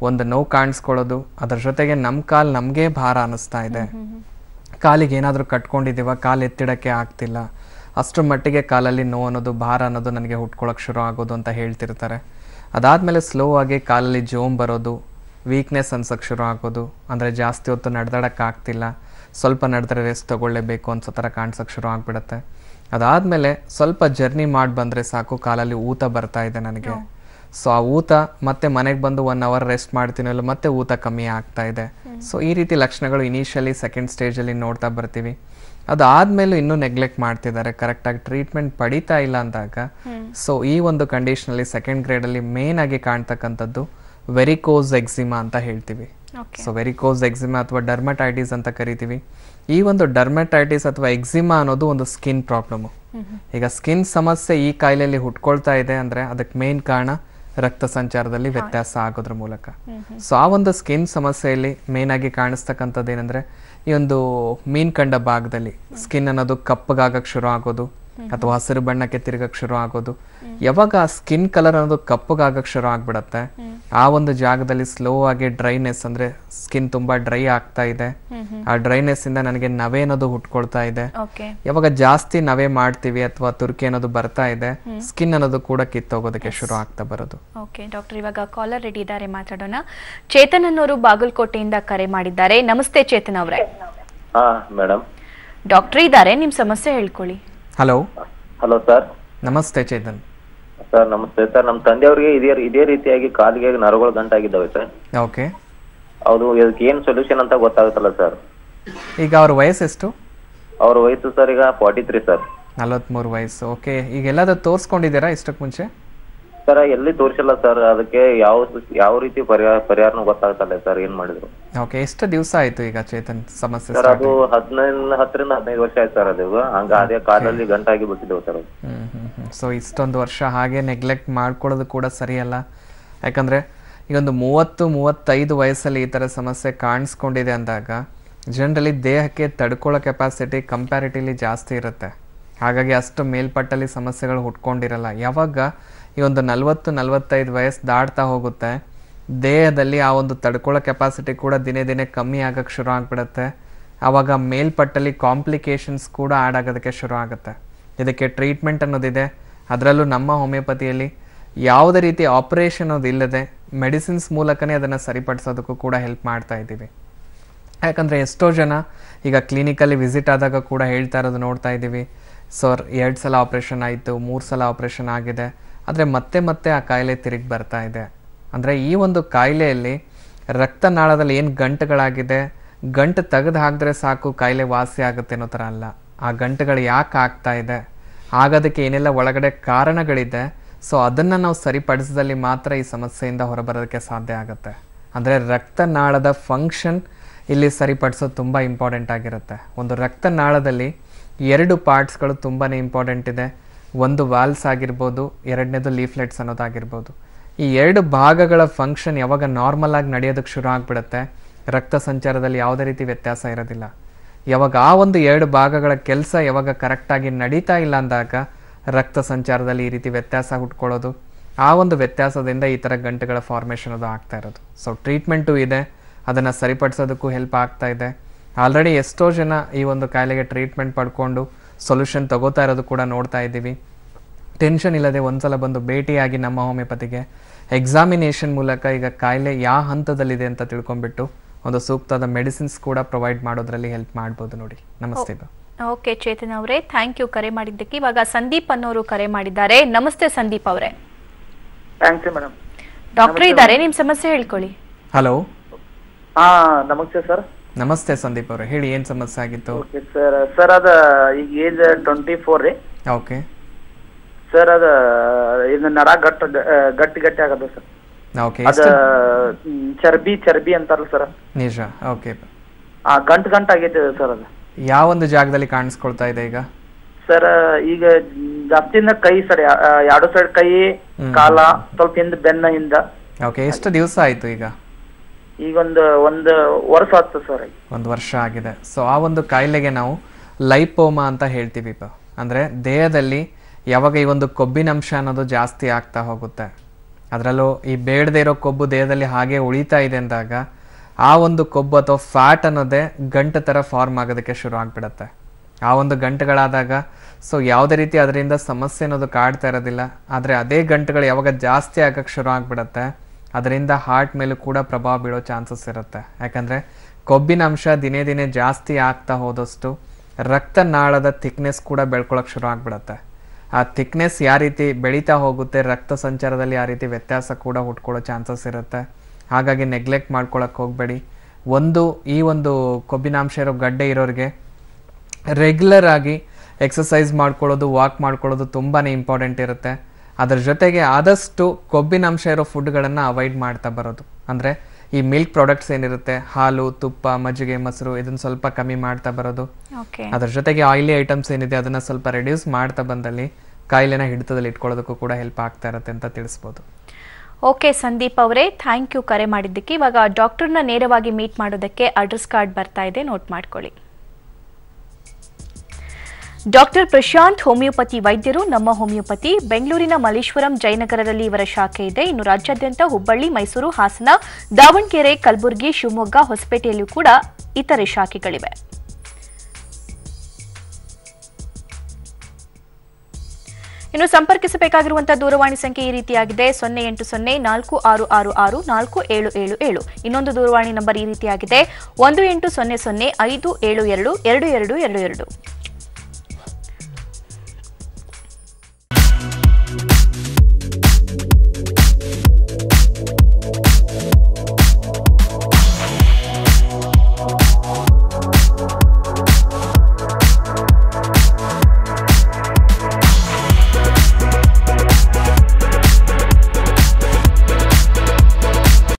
ಒಂದು ನೋವು ಕಾಣಿಸ್ಕೊಳ್ಳೋದು ಅದ್ರ ಜೊತೆಗೆ ನಮ್ಮ ಕಾಲು ನಮಗೆ ಭಾರ ಅನ್ನಿಸ್ತಾ ಇದೆ ಕಾಲಿಗೆ ಏನಾದರೂ ಕಟ್ಕೊಂಡಿದ್ದೀವ ಕಾಲು ಎತ್ತಿಡಕ್ಕೆ ಆಗ್ತಿಲ್ಲ ಅಷ್ಟರ ಮಟ್ಟಿಗೆ ಕಾಲಲ್ಲಿ ನೋವು ಅನ್ನೋದು ಭಾರ ಅನ್ನೋದು ನನಗೆ ಹುಟ್ಕೊಳಕ್ಕೆ ಶುರು ಆಗೋದು ಅಂತ ಹೇಳ್ತಿರ್ತಾರೆ ಅದಾದಮೇಲೆ ಸ್ಲೋ ಆಗಿ ಕಾಲಲ್ಲಿ ಜೋಮ್ ಬರೋದು ವೀಕ್ನೆಸ್ ಅನ್ಸೋಕ್ಕೆ ಶುರು ಆಗೋದು ಅಂದರೆ ಜಾಸ್ತಿ ಹೊತ್ತು ನಡೆದಾಡಕ್ಕೆ ಆಗ್ತಿಲ್ಲ ಸ್ವಲ್ಪ ನಡೆದ್ರೆ ರೆಸ್ಟ್ ತೊಗೊಳ್ಳೇಬೇಕು ಅನ್ಸೋ ಥರ ಕಾಣಿಸೋಕ್ಕೆ ಶುರು ಆಗಿಬಿಡುತ್ತೆ ಅದಾದಮೇಲೆ ಸ್ವಲ್ಪ ಜರ್ನಿ ಮಾಡಿ ಬಂದರೆ ಸಾಕು ಕಾಲಲ್ಲಿ ಊತ ಬರ್ತಾ ಇದೆ ನನಗೆ ಸೊ ಆ ಊತ ಮತ್ತೆ ಮನೆಗೆ ಬಂದು ಒನ್ ಅವರ್ ರೆಸ್ಟ್ ಮಾಡ್ತೀನಲ್ಲ ಮತ್ತೆ ಊತ ಕಮ್ಮಿ ಆಗ್ತಾ ಇದೆ ಸೊ ಈ ರೀತಿ ಲಕ್ಷಣಗಳು ಇನಿಷಿಯಲಿ ಸೆಕೆಂಡ್ ಸ್ಟೇಜಲ್ಲಿ ನೋಡ್ತಾ ಬರ್ತೀವಿ ಅದಾದ್ಮೇಲೂ ಇನ್ನೂ ನೆಗ್ಲೆಕ್ಟ್ ಮಾಡ್ತಿದ್ದಾರೆ ಕರೆಕ್ಟಾಗಿ ಟ್ರೀಟ್ಮೆಂಟ್ ಪಡಿತಾ ಇಲ್ಲ ಅಂದಾಗ ಸೊ ಈ ಒಂದು ಕಂಡೀಷನಲ್ಲಿ ಸೆಕೆಂಡ್ ಗ್ರೇಡಲ್ಲಿ ಮೇನ್ ಆಗಿ ಕಾಣ್ತಕ್ಕಂಥದ್ದು ವೆರಿಕೋಸ್ ಎಕ್ಸಿಮಾ ಅಂತ ಹೇಳ್ತೀವಿ ಓಕೆ ಸೊ ವೆರಿಕೋಸ್ ಎಕ್ಸಿಮಾ ಅಥವಾ ಡರ್ಮಟೈಟಿಸ್ ಅಂತ ಕರಿತೀವಿ ಈ ಒಂದು ಡರ್ಮಟೈಟಿಸ್ ಅಥವಾ ಎಕ್ಸಿಮಾ ಅನ್ನೋದು ಒಂದು ಸ್ಕಿನ್ ಪ್ರಾಬ್ಲಮ್ ಈಗ ಸ್ಕಿನ್ ಸಮಸ್ಯೆ ಈ ಕಾಯಿಲೆಯಲ್ಲಿ ಹುಟ್ಕೊಳ್ತಾ ಇದೆ ಅಂದ್ರೆ ಅದಕ್ಕೆ ಮೇನ್ ಕಾರಣ ರಕ್ತ ಸಂಚಾರದಲ್ಲಿ ವ್ಯತ್ಯಾಸ ಆಗೋದ್ರ ಮೂಲಕ ಸೊ ಆ ಒಂದು ಸ್ಕಿನ್ ಸಮಸ್ಯೆಯಲ್ಲಿ ಮೇನ್ ಆಗಿ ಕಾಣಿಸ್ತಕ್ಕಂಥದ್ದು ಏನಂದ್ರೆ ಈ ಒಂದು ಮೀನ್ ಕಂಡ ಭಾಗದಲ್ಲಿ ಸ್ಕಿನ್ ಅನ್ನೋದು ಕಪ್ಪಗಾಗಕ್ಕೆ ಶುರು ಆಗೋದು ಅಥವಾ ಹಸಿರು ಬಣ್ಣಕ್ಕೆ ತಿರುಗಕ್ಕೆ ಶುರು ಆಗೋದು ಯಾವಾಗ ಆ ಸ್ಕಿನ್ ಕಲರ್ ಅನ್ನೋದು ಕಪ್ಪಗಾಗಕ್ಕೆ ಶುರು ಆಗ್ಬಿಡತ್ತೆ ಆ ಒಂದು ಜಾಗದಲ್ಲಿ ಸ್ಲೋ ಆಗಿ ಡ್ರೈನೆಸ್ ಅಂದ್ರೆ ಸ್ಕಿನ್ ತುಂಬಾ ಡ್ರೈ ಆಗ್ತಾ ಇದೆ ಆ ಡ್ರೈನೆಸ್ ಇಂದ ನನಗೆ ನವೆ ಅನ್ನೋದು ಹುಟ್ಕೊಳ್ತಾ ಇದೆ ಓಕೆ ಯಾವಾಗ ಜಾಸ್ತಿ ನವೆ ಮಾಡ್ತೀವಿ ಅಥವಾ ತುರ್ಕಿ ಅನ್ನೋದು ಬರ್ತಾ ಇದೆ ಸ್ಕಿನ್ ಅನ್ನೋದು ಕೂಡ ಕಿತ್ತೋಗೋದಕ್ಕೆ ಶುರು ಆಗ್ತಾ ಬರೋದು ಓಕೆ ಡಾಕ್ಟರ್ ಇವಾಗ ಕಾಲರ್ ರೆಡಿ ಇದ್ದಾರೆ ಮಾತಾಡೋಣ ಚೇತನ್ ಅನ್ನೋರು ಬಾಗಲಕೋಟೆಯಿಂದ ಕರೆ ಮಾಡಿದ್ದಾರೆ ನಮಸ್ತೆ ಚೇತನ್ ಅವರೇ ಹಾ ಮೇಡಮ್ ಡಾಕ್ಟರ್ ಇದ್ದಾರೆ ನಿಮ್ ಸಮಸ್ಯೆ ಹೇಳ್ಕೊಳ್ಳಿ ಹಲೋ ಹಲೋ ಸರ್ ನಮಸ್ತೆ ಚೇತನ್ ಸರ್ ನಮಸ್ತೆ ಸರ್ ನಮ್ಮ ತಂದೆಯವ್ರಿಗೆ ಇದೇ ಇದೇ ರೀತಿಯಾಗಿ ಕಾಲಿಗೆ ನರಗಳು ಗಂಟಾಗಿದ್ದಾವೆ ಸರ್ ಓಕೆ ಹೌದು ಇದಕ್ಕೆ ಏನ್ ಸೊಲ್ಯೂಷನ್ ಅಂತ ಗೊತ್ತಾಗುತ್ತಲ್ಲ ಸರ್ ಈಗ ಅವ್ರ ವಯಸ್ಸೆಷ್ಟು ಅವ್ರ ವಯಸ್ಸು ಸರ್ ಈಗ ಫಾರ್ಟಿ ತ್ರೀ ಸರ್ ನಲವತ್ಮೂರು ವಯಸ್ಸು ಓಕೆ ಈಗ ಎಲ್ಲಾದ್ರೂ ತೋರಿಸ್ಕೊಂಡಿದ್ದೀರಾ ಇಷ್ಟಕ್ಕೆ ಮುಂಚೆ ಸರ್ ಎಲ್ಲಿ ತೋರಿಸಿಲ್ಲ ಸರ್ ಅದಕ್ಕೆ ಯಾವ ಯಾವ ರೀತಿ ಪರಿಹಾರ ಪರಿಹಾರನೂ ಗೊತ್ತಾಗ್ತಲ್ಲ ಸರ್ ಏನ್ ಮಾಡಿದ್ರು ಓಕೆ ಎಷ್ಟು ದಿವಸ ಆಯ್ತು ಈಗ ಚೇತನ್ ಸಮಸ್ಯೆ ಸರ್ ಅದು ಹದಿನೈದು ಹತ್ತರಿಂದ ಹದಿನೈದು ವರ್ಷ ಆಯ್ತು ಸರ್ ಅದು ಹಂಗ ಅದೇ ಕಾಲಲ್ಲಿ ಗಂಟಾಗಿ ಬಿಟ್ಟಿದ್ದೇವೆ ಸರ್ ಅದು ಹ್ಮ್ ಹ್ಮ್ ಹ್ಮ್ ಸೊ ಇಷ್ಟೊಂದು ವರ್ಷ ಹಾಗೆ ನೆಗ್ಲೆಕ್ಟ್ ಮಾಡ್ಕೊಳ್ಳೋದು ಕೂಡ ಸರಿಯಲ್ಲ ಯಾಕಂದ್ರೆ ಈಗ ಒಂದು ಮೂವತ್ತು ಮೂವತ್ತೈದು ವಯಸ್ಸಲ್ಲಿ ಈ ಥರ ಸಮಸ್ಯೆ ಕಾಣಿಸ್ಕೊಂಡಿದೆ ಅಂದಾಗ ಜನರಲಿ ದೇಹಕ್ಕೆ ತಡ್ಕೊಳ್ಳೋ ಕೆಪಾಸಿಟಿ ಕಂಪ್ಯಾರಿಟಿವ್ಲಿ ಜಾಸ್ತಿ ಇರುತ್ತೆ ಹಾಗಾಗಿ ಅಷ್ಟು ಮೇಲ್ಪಟ್ಟಲ್ಲಿ ಸಮಸ್ಯೆಗಳು ಹುಟ್ಕೊಂಡಿರಲ್ಲ ಯಾವಾಗ ಈ ಒಂದು ನಲವತ್ತು ನಲವತ್ತೈದು ವಯಸ್ಸು ದಾಟ್ತಾ ಹೋಗುತ್ತೆ ದೇಹದಲ್ಲಿ ಆ ಒಂದು ತಡ್ಕೊಳ್ಳೋ ಕೆಪಾಸಿಟಿ ಕೂಡ ದಿನೇ ದಿನೇ ಕಮ್ಮಿ ಆಗಕ್ಕೆ ಶುರು ಆಗ್ಬಿಡುತ್ತೆ ಆವಾಗ ಮೇಲ್ಪಟ್ಟಲ್ಲಿ ಕಾಂಪ್ಲಿಕೇಶನ್ಸ್ ಕೂಡ ಆಡ್ ಆಗೋದಕ್ಕೆ ಶುರು ಆಗುತ್ತೆ ಇದಕ್ಕೆ ಟ್ರೀಟ್ಮೆಂಟ್ ಅನ್ನೋದಿದೆ ಅದರಲ್ಲೂ ನಮ್ಮ ಹೋಮಿಯೋಪತಿಯಲ್ಲಿ ಯಾವುದೇ ರೀತಿ ಆಪರೇಷನ್ ಅನ್ನೋದು ಇಲ್ಲದೆ ಮೆಡಿಸಿನ್ಸ್ ಮೂಲಕನೇ ಅದನ್ನು ಸರಿಪಡಿಸೋದಕ್ಕೂ ಕೂಡ ಹೆಲ್ಪ್ ಮಾಡ್ತಾ ಇದ್ದೀವಿ ಯಾಕಂದರೆ ಎಷ್ಟೋ ಜನ ಈಗ ಕ್ಲಿನಿಕಲ್ಲಿ ವಿಸಿಟ್ ಆದಾಗ ಕೂಡ ಹೇಳ್ತಾ ಇರೋದು ನೋಡ್ತಾ ಇದ್ದೀವಿ ಸರ್ ಎರಡು ಸಲ ಆಪ್ರೇಷನ್ ಆಯಿತು ಮೂರು ಸಲ ಆಪ್ರೇಷನ್ ಆಗಿದೆ ಆದರೆ ಮತ್ತೆ ಮತ್ತೆ ಆ ಕಾಯಿಲೆ ತಿರುಗಿ ಬರ್ತಾ ಇದೆ ಅಂದರೆ ಈ ಒಂದು ಕಾಯಿಲೆಯಲ್ಲಿ ರಕ್ತನಾಳದಲ್ಲಿ ಏನು ಗಂಟುಗಳಾಗಿದೆ ಗಂಟು ತೆಗೆದು ಹಾಕಿದ್ರೆ ಸಾಕು ಕಾಯಿಲೆ ವಾಸಿ ಆಗುತ್ತೆ ಅನ್ನೋ ಥರ ಅಲ್ಲ ಆ ಗಂಟುಗಳು ಯಾಕೆ ಆಗ್ತಾ ಇದೆ ಆಗೋದಕ್ಕೆ ಏನೆಲ್ಲ ಒಳಗಡೆ ಕಾರಣಗಳಿದೆ ಸೊ ಅದನ್ನು ನಾವು ಸರಿಪಡಿಸಿದಲ್ಲಿ ಮಾತ್ರ ಈ ಸಮಸ್ಯೆಯಿಂದ ಹೊರಬರೋದಕ್ಕೆ ಸಾಧ್ಯ ಆಗುತ್ತೆ ಅಂದರೆ ರಕ್ತನಾಳದ ಫಂಕ್ಷನ್ ಇಲ್ಲಿ ಸರಿಪಡಿಸೋದು ತುಂಬ ಇಂಪಾರ್ಟೆಂಟ್ ಆಗಿರುತ್ತೆ ಒಂದು ರಕ್ತನಾಳದಲ್ಲಿ ಎರಡು ಪಾರ್ಟ್ಸ್ಗಳು ತುಂಬಾ ಇಂಪಾರ್ಟೆಂಟ್ ಇದೆ ಒಂದು ವಾಲ್ಸ್ ಆಗಿರ್ಬೋದು ಎರಡನೇದು ಲೀಫ್ಲೆಟ್ಸ್ ಅನ್ನೋದಾಗಿರ್ಬೋದು ಈ ಎರಡು ಭಾಗಗಳ ಫಂಕ್ಷನ್ ಯಾವಾಗ ನಾರ್ಮಲ್ ಆಗಿ ನಡೆಯೋದಕ್ಕೆ ಶುರು ಆಗಿಬಿಡುತ್ತೆ ರಕ್ತ ಸಂಚಾರದಲ್ಲಿ ಯಾವುದೇ ರೀತಿ ವ್ಯತ್ಯಾಸ ಇರೋದಿಲ್ಲ ಯಾವಾಗ ಆ ಒಂದು ಎರಡು ಭಾಗಗಳ ಕೆಲಸ ಯಾವಾಗ ಕರೆಕ್ಟಾಗಿ ನಡೀತಾ ಇಲ್ಲ ಅಂದಾಗ ರಕ್ತ ಸಂಚಾರದಲ್ಲಿ ಈ ರೀತಿ ವ್ಯತ್ಯಾಸ ಹುಟ್ಕೊಳ್ಳೋದು ಆ ಒಂದು ವ್ಯತ್ಯಾಸದಿಂದ ಈ ಥರ ಗಂಟೆಗಳ ಫಾರ್ಮೇಷನ್ ಅದು ಆಗ್ತಾ ಇರೋದು ಸೊ ಟ್ರೀಟ್ಮೆಂಟು ಇದೆ ಅದನ್ನು ಸರಿಪಡಿಸೋದಕ್ಕೂ ಹೆಲ್ಪ್ ಆಗ್ತಾ ಇದೆ ಆಲ್ರೆಡಿ ಎಷ್ಟೋ ಜನ ಈ ಒಂದು ಕಾಯಿಲೆಗೆ ಟ್ರೀಟ್ಮೆಂಟ್ ಪಡ್ಕೊಂಡು ಸೊಲ್ಯೂಷನ್ ತಗೋತಾ ಇರೋದು ಕೂಡ ನೋಡ್ತಾ ಇದ್ದೀವಿ ಟೆನ್ಷನ್ ಇಲ್ಲದೆ ಒಂದ್ಸಲ ಬಂದು ಭೇಟಿಯಾಗಿ ನಮ್ಮ ಹೋಮಿಯೋಪತಿಗೆ ಎಕ್ಸಾಮಿನೇಷನ್ ಮೂಲಕ ಈಗ ಕಾಯಿಲೆ ಯಾವ ಹಂತದಲ್ಲಿದೆ ಅಂತ ತಿಳ್ಕೊಂಡ್ಬಿಟ್ಟು ಒಂದು ಸೂಕ್ತವಾದ ಮೆಡಿಸಿನ್ಸ್ ಕೂಡ ಪ್ರೊವೈಡ್ ಮಾಡೋದ್ರಲ್ಲಿ ಹೆಲ್ಪ್ ಮಾಡ್ಬೋದು ನೋಡಿ ನಮಸ್ತೆ ಬಾ ಓಕೆ ಚೇತನ್ ಅವರೇ ಥ್ಯಾಂಕ್ ಯು ಕರೆ ಮಾಡಿದ್ದಕ್ಕೆ ಇವಾಗ ಸಂದೀಪ್ ಅನ್ನೋರು ಕರೆ ಮಾಡಿದ್ದಾರೆ ನಮಸ್ತೆ ಸಂದೀಪ್ ಅವರೇ ಥ್ಯಾಂಕ್ಸ್ ಮೇಡಮ್ ಡಾಕ್ಟರ್ ಇದ್ದಾರೆ ನಿಮ್ ಸಮಸ್ಯೆ ಹೇಳ್ಕೊಳ್ಳಿ ಹಲೋ ಹಾ ನಮಸ್ತೆ ಸರ್ ನಮಸ್ತೆ ಸಂದೀಪ್ ಅವರೇ ಹೇಳಿ ಏನು ಸಮಸ್ಯೆ ಆಗಿತ್ತು ಓಕೆ ಸರ್ ಸರ್ ಅದ ಈಗ ಏಜ್ ಟ್ವೆಂಟಿ ಫೋರ್ ರೀ ಓಕೆ ಸರ್ ಅದ ಇದು ನರ ಗಟ್ಟ ಗಟ್ಟಿ ಗಟ್ಟಿ ಆಗದ ಸರ್ ಓಕೆ ಅದ ಮ್, ಚರ್ಬಿ ಚರ್ಬಿ ಅಂತಾರಲ್ಲ ಸರ್ ನಿಜ ಓಕೆ ಆ ಗಂಟ್ ಗಂಟ್ ಆಗೈತೆ ಸರ್ ಅದು ಯಾವ ಒಂದು ಜಾಗದಲ್ಲಿ ಕಾಣಿಸ್ಕೊಳ್ತಾ ಇದೆ ಈಗ ಸರ್ ಈಗ ಜಾಸ್ತಿಯಿಂದ ಕೈ ಸರ್ ಎರಡು ಸೈಡ್ ಕೈ ಕಾಲ ಸ್ವಲ್ಪ ಹಿಂದ ಬೆನ್ನ ಹಿಂದ ಓಕೆ ಎಷ್ಟು ದಿವಸ ಆಯಿತು ಈಗ ಈಗ ಒಂದು ಒಂದು ವರ್ಷ ಆಯ್ತು ಸರ್ ಒಂದು ವರ್ಷ ಆಗಿದೆ ಸೊ ಆ ಒಂದು ಕಾಯಿಲೆಗೆ ನಾವು ಲೈಪೋಮಾ ಅಂತ ಹೇಳ್ತೀವಿ ಪ ಅಂದರೆ ದೇಹದಲ್ಲಿ ಯಾವಾಗ ಈ ಒಂದು ಕೊಬ್ಬಿನಂಶ ಅನ್ನೋದು ಜಾಸ್ತಿ ಆಗ್ತಾ ಹೋಗುತ್ತೆ ಅದರಲ್ಲೂ ಈ ಬೇಡದೇ ಇರೋ ಕೊಬ್ಬು ದೇಹದಲ್ಲಿ ಹಾಗೆ ಉಳಿತಾ ಇದೆ ಅಂದಾಗ ಆ ಒಂದು ಕೊಬ್ಬು ಅಥವಾ ಫ್ಯಾಟ್ ಅನ್ನೋದೇ ಗಂಟು ಥರ ಫಾರ್ಮ್ ಆಗೋದಕ್ಕೆ ಶುರು ಆಗಿಬಿಡತ್ತೆ ಆ ಒಂದು ಗಂಟುಗಳಾದಾಗ ಸೊ ಯಾವುದೇ ರೀತಿ ಅದರಿಂದ ಸಮಸ್ಯೆ ಅನ್ನೋದು ಕಾಡ್ತಾ ಇರೋದಿಲ್ಲ ಆದರೆ ಅದೇ ಗಂಟುಗಳು ಯಾವಾಗ ಜಾಸ್ತಿ ಆಗಕ್ಕೆ ಶುರು ಆಗಿಬಿಡತ್ತೆ ಅದರಿಂದ ಹಾರ್ಟ್ ಮೇಲೂ ಕೂಡ ಪ್ರಭಾವ ಬೀಳೋ ಚಾನ್ಸಸ್ ಇರುತ್ತೆ ಯಾಕಂದರೆ ಕೊಬ್ಬಿನ ಅಂಶ ದಿನೇ ದಿನೇ ಜಾಸ್ತಿ ಆಗ್ತಾ ಹೋದಷ್ಟು ರಕ್ತನಾಳದ ಥಿಕ್ನೆಸ್ ಕೂಡ ಬೆಳ್ಕೊಳಕ್ಕೆ ಶುರು ಆಗಿಬಿಡತ್ತೆ ಆ ಥಿಕ್ನೆಸ್ ಯಾವ ರೀತಿ ಬೆಳೀತಾ ಹೋಗುತ್ತೆ ರಕ್ತ ಸಂಚಾರದಲ್ಲಿ ಆ ರೀತಿ ವ್ಯತ್ಯಾಸ ಕೂಡ ಹುಟ್ಕೊಳ್ಳೋ ಚಾನ್ಸಸ್ ಇರುತ್ತೆ ಹಾಗಾಗಿ ನೆಗ್ಲೆಕ್ಟ್ ಮಾಡ್ಕೊಳಕ್ಕೆ ಹೋಗಬೇಡಿ ಒಂದು ಈ ಒಂದು ಕೊಬ್ಬಿನಾಂಶ ಇರೋ ಗಡ್ಡೆ ಇರೋರಿಗೆ ರೆಗ್ಯುಲರ್ ಆಗಿ ಎಕ್ಸಸೈಸ್ ಮಾಡ್ಕೊಳ್ಳೋದು ವಾಕ್ ಮಾಡ್ಕೊಳ್ಳೋದು ತುಂಬಾ ಇಂಪಾರ್ಟೆಂಟ್ ಇರುತ್ತೆ ಅದ್ರ ಜೊತೆಗೆ ಆದಷ್ಟು ಕೊಬ್ಬಿನ ಅಂಶ ಇರೋ ಫುಡ್ಗಳನ್ನು ಅವಾಯ್ಡ್ ಮಾಡ್ತಾ ಬರೋದು ಅಂದರೆ ಈ ಮಿಲ್ಕ್ ಪ್ರಾಡಕ್ಟ್ಸ್ ಏನಿರುತ್ತೆ ಹಾಲು ತುಪ್ಪ ಮಜ್ಜಿಗೆ ಮೊಸರು ಇದನ್ನು ಸ್ವಲ್ಪ ಕಮ್ಮಿ ಮಾಡ್ತಾ ಬರೋದು ಓಕೆ ಅದ್ರ ಜೊತೆಗೆ ಆಯಿಲಿ ಐಟಮ್ಸ್ ಏನಿದೆ ಅದನ್ನು ಸ್ವಲ್ಪ ರೆಡ್ಯೂಸ್ ಮಾಡ್ತಾ ಬಂದಲ್ಲಿ ಕಾಯಿಲೆನ ಹಿಡಿತದಲ್ಲಿ ಇಟ್ಕೊಳ್ಳೋದಕ್ಕೂ ಕೂಡ ಹೆಲ್ಪ್ ಆಗ್ತಾ ಇರುತ್ತೆ ಅಂತ ತಿಳಿಸ್ಬೋದು ಓಕೆ ಸಂದೀಪ್ ಅವರೇ ಥ್ಯಾಂಕ್ ಯು ಕರೆ ಮಾಡಿದ್ದಕ್ಕೆ ಇವಾಗ ಡಾಕ್ಟರ್ನ ನೇರವಾಗಿ ಮೀಟ್ ಮಾಡೋದಕ್ಕೆ ಅಡ್ರೆಸ್ ಕಾರ್ಡ್ ಬರ್ತಾ ಇದೆ ನೋಟ್ ಮಾಡ್ಕೊಳ್ಳಿ ಡಾಕ್ಟರ್ ಪ್ರಶಾಂತ್ ಹೋಮಿಯೋಪತಿ ವೈದ್ಯರು ನಮ್ಮ ಹೋಮಿಯೋಪತಿ ಬೆಂಗಳೂರಿನ ಮಲ್ಲೇಶ್ವರಂ ಜಯನಗರದಲ್ಲಿ ಇವರ ಶಾಖೆ ಇದೆ ಇನ್ನು ರಾಜ್ಯಾದ್ಯಂತ ಹುಬ್ಬಳ್ಳಿ ಮೈಸೂರು ಹಾಸನ ದಾವಣಗೆರೆ ಕಲಬುರಗಿ ಶಿವಮೊಗ್ಗ ಹೊಸಪೇಟೆಯಲ್ಲೂ ಕೂಡ ಇತರೆ ಶಾಖೆಗಳಿವೆ ಇನ್ನು ಸಂಪರ್ಕಿಸಬೇಕಾಗಿರುವಂತಹ ದೂರವಾಣಿ ಸಂಖ್ಯೆ ಈ ರೀತಿಯಾಗಿದೆ ಸೊನ್ನೆ ಎಂಟು ಸೊನ್ನೆ ನಾಲ್ಕು ಆರು ಆರು ಆರು ನಾಲ್ಕು ಏಳು ಏಳು ಏಳು ಇನ್ನೊಂದು ದೂರವಾಣಿ ನಂಬರ್ ಈ ರೀತಿಯಾಗಿದೆ ಒಂದು ಎಂಟು ಸೊನ್ನೆ ಸೊನ್ನೆ ಐದು ಏಳು ಎರಡು ಎರಡು ಎರಡು ಎರಡು ಎರಡು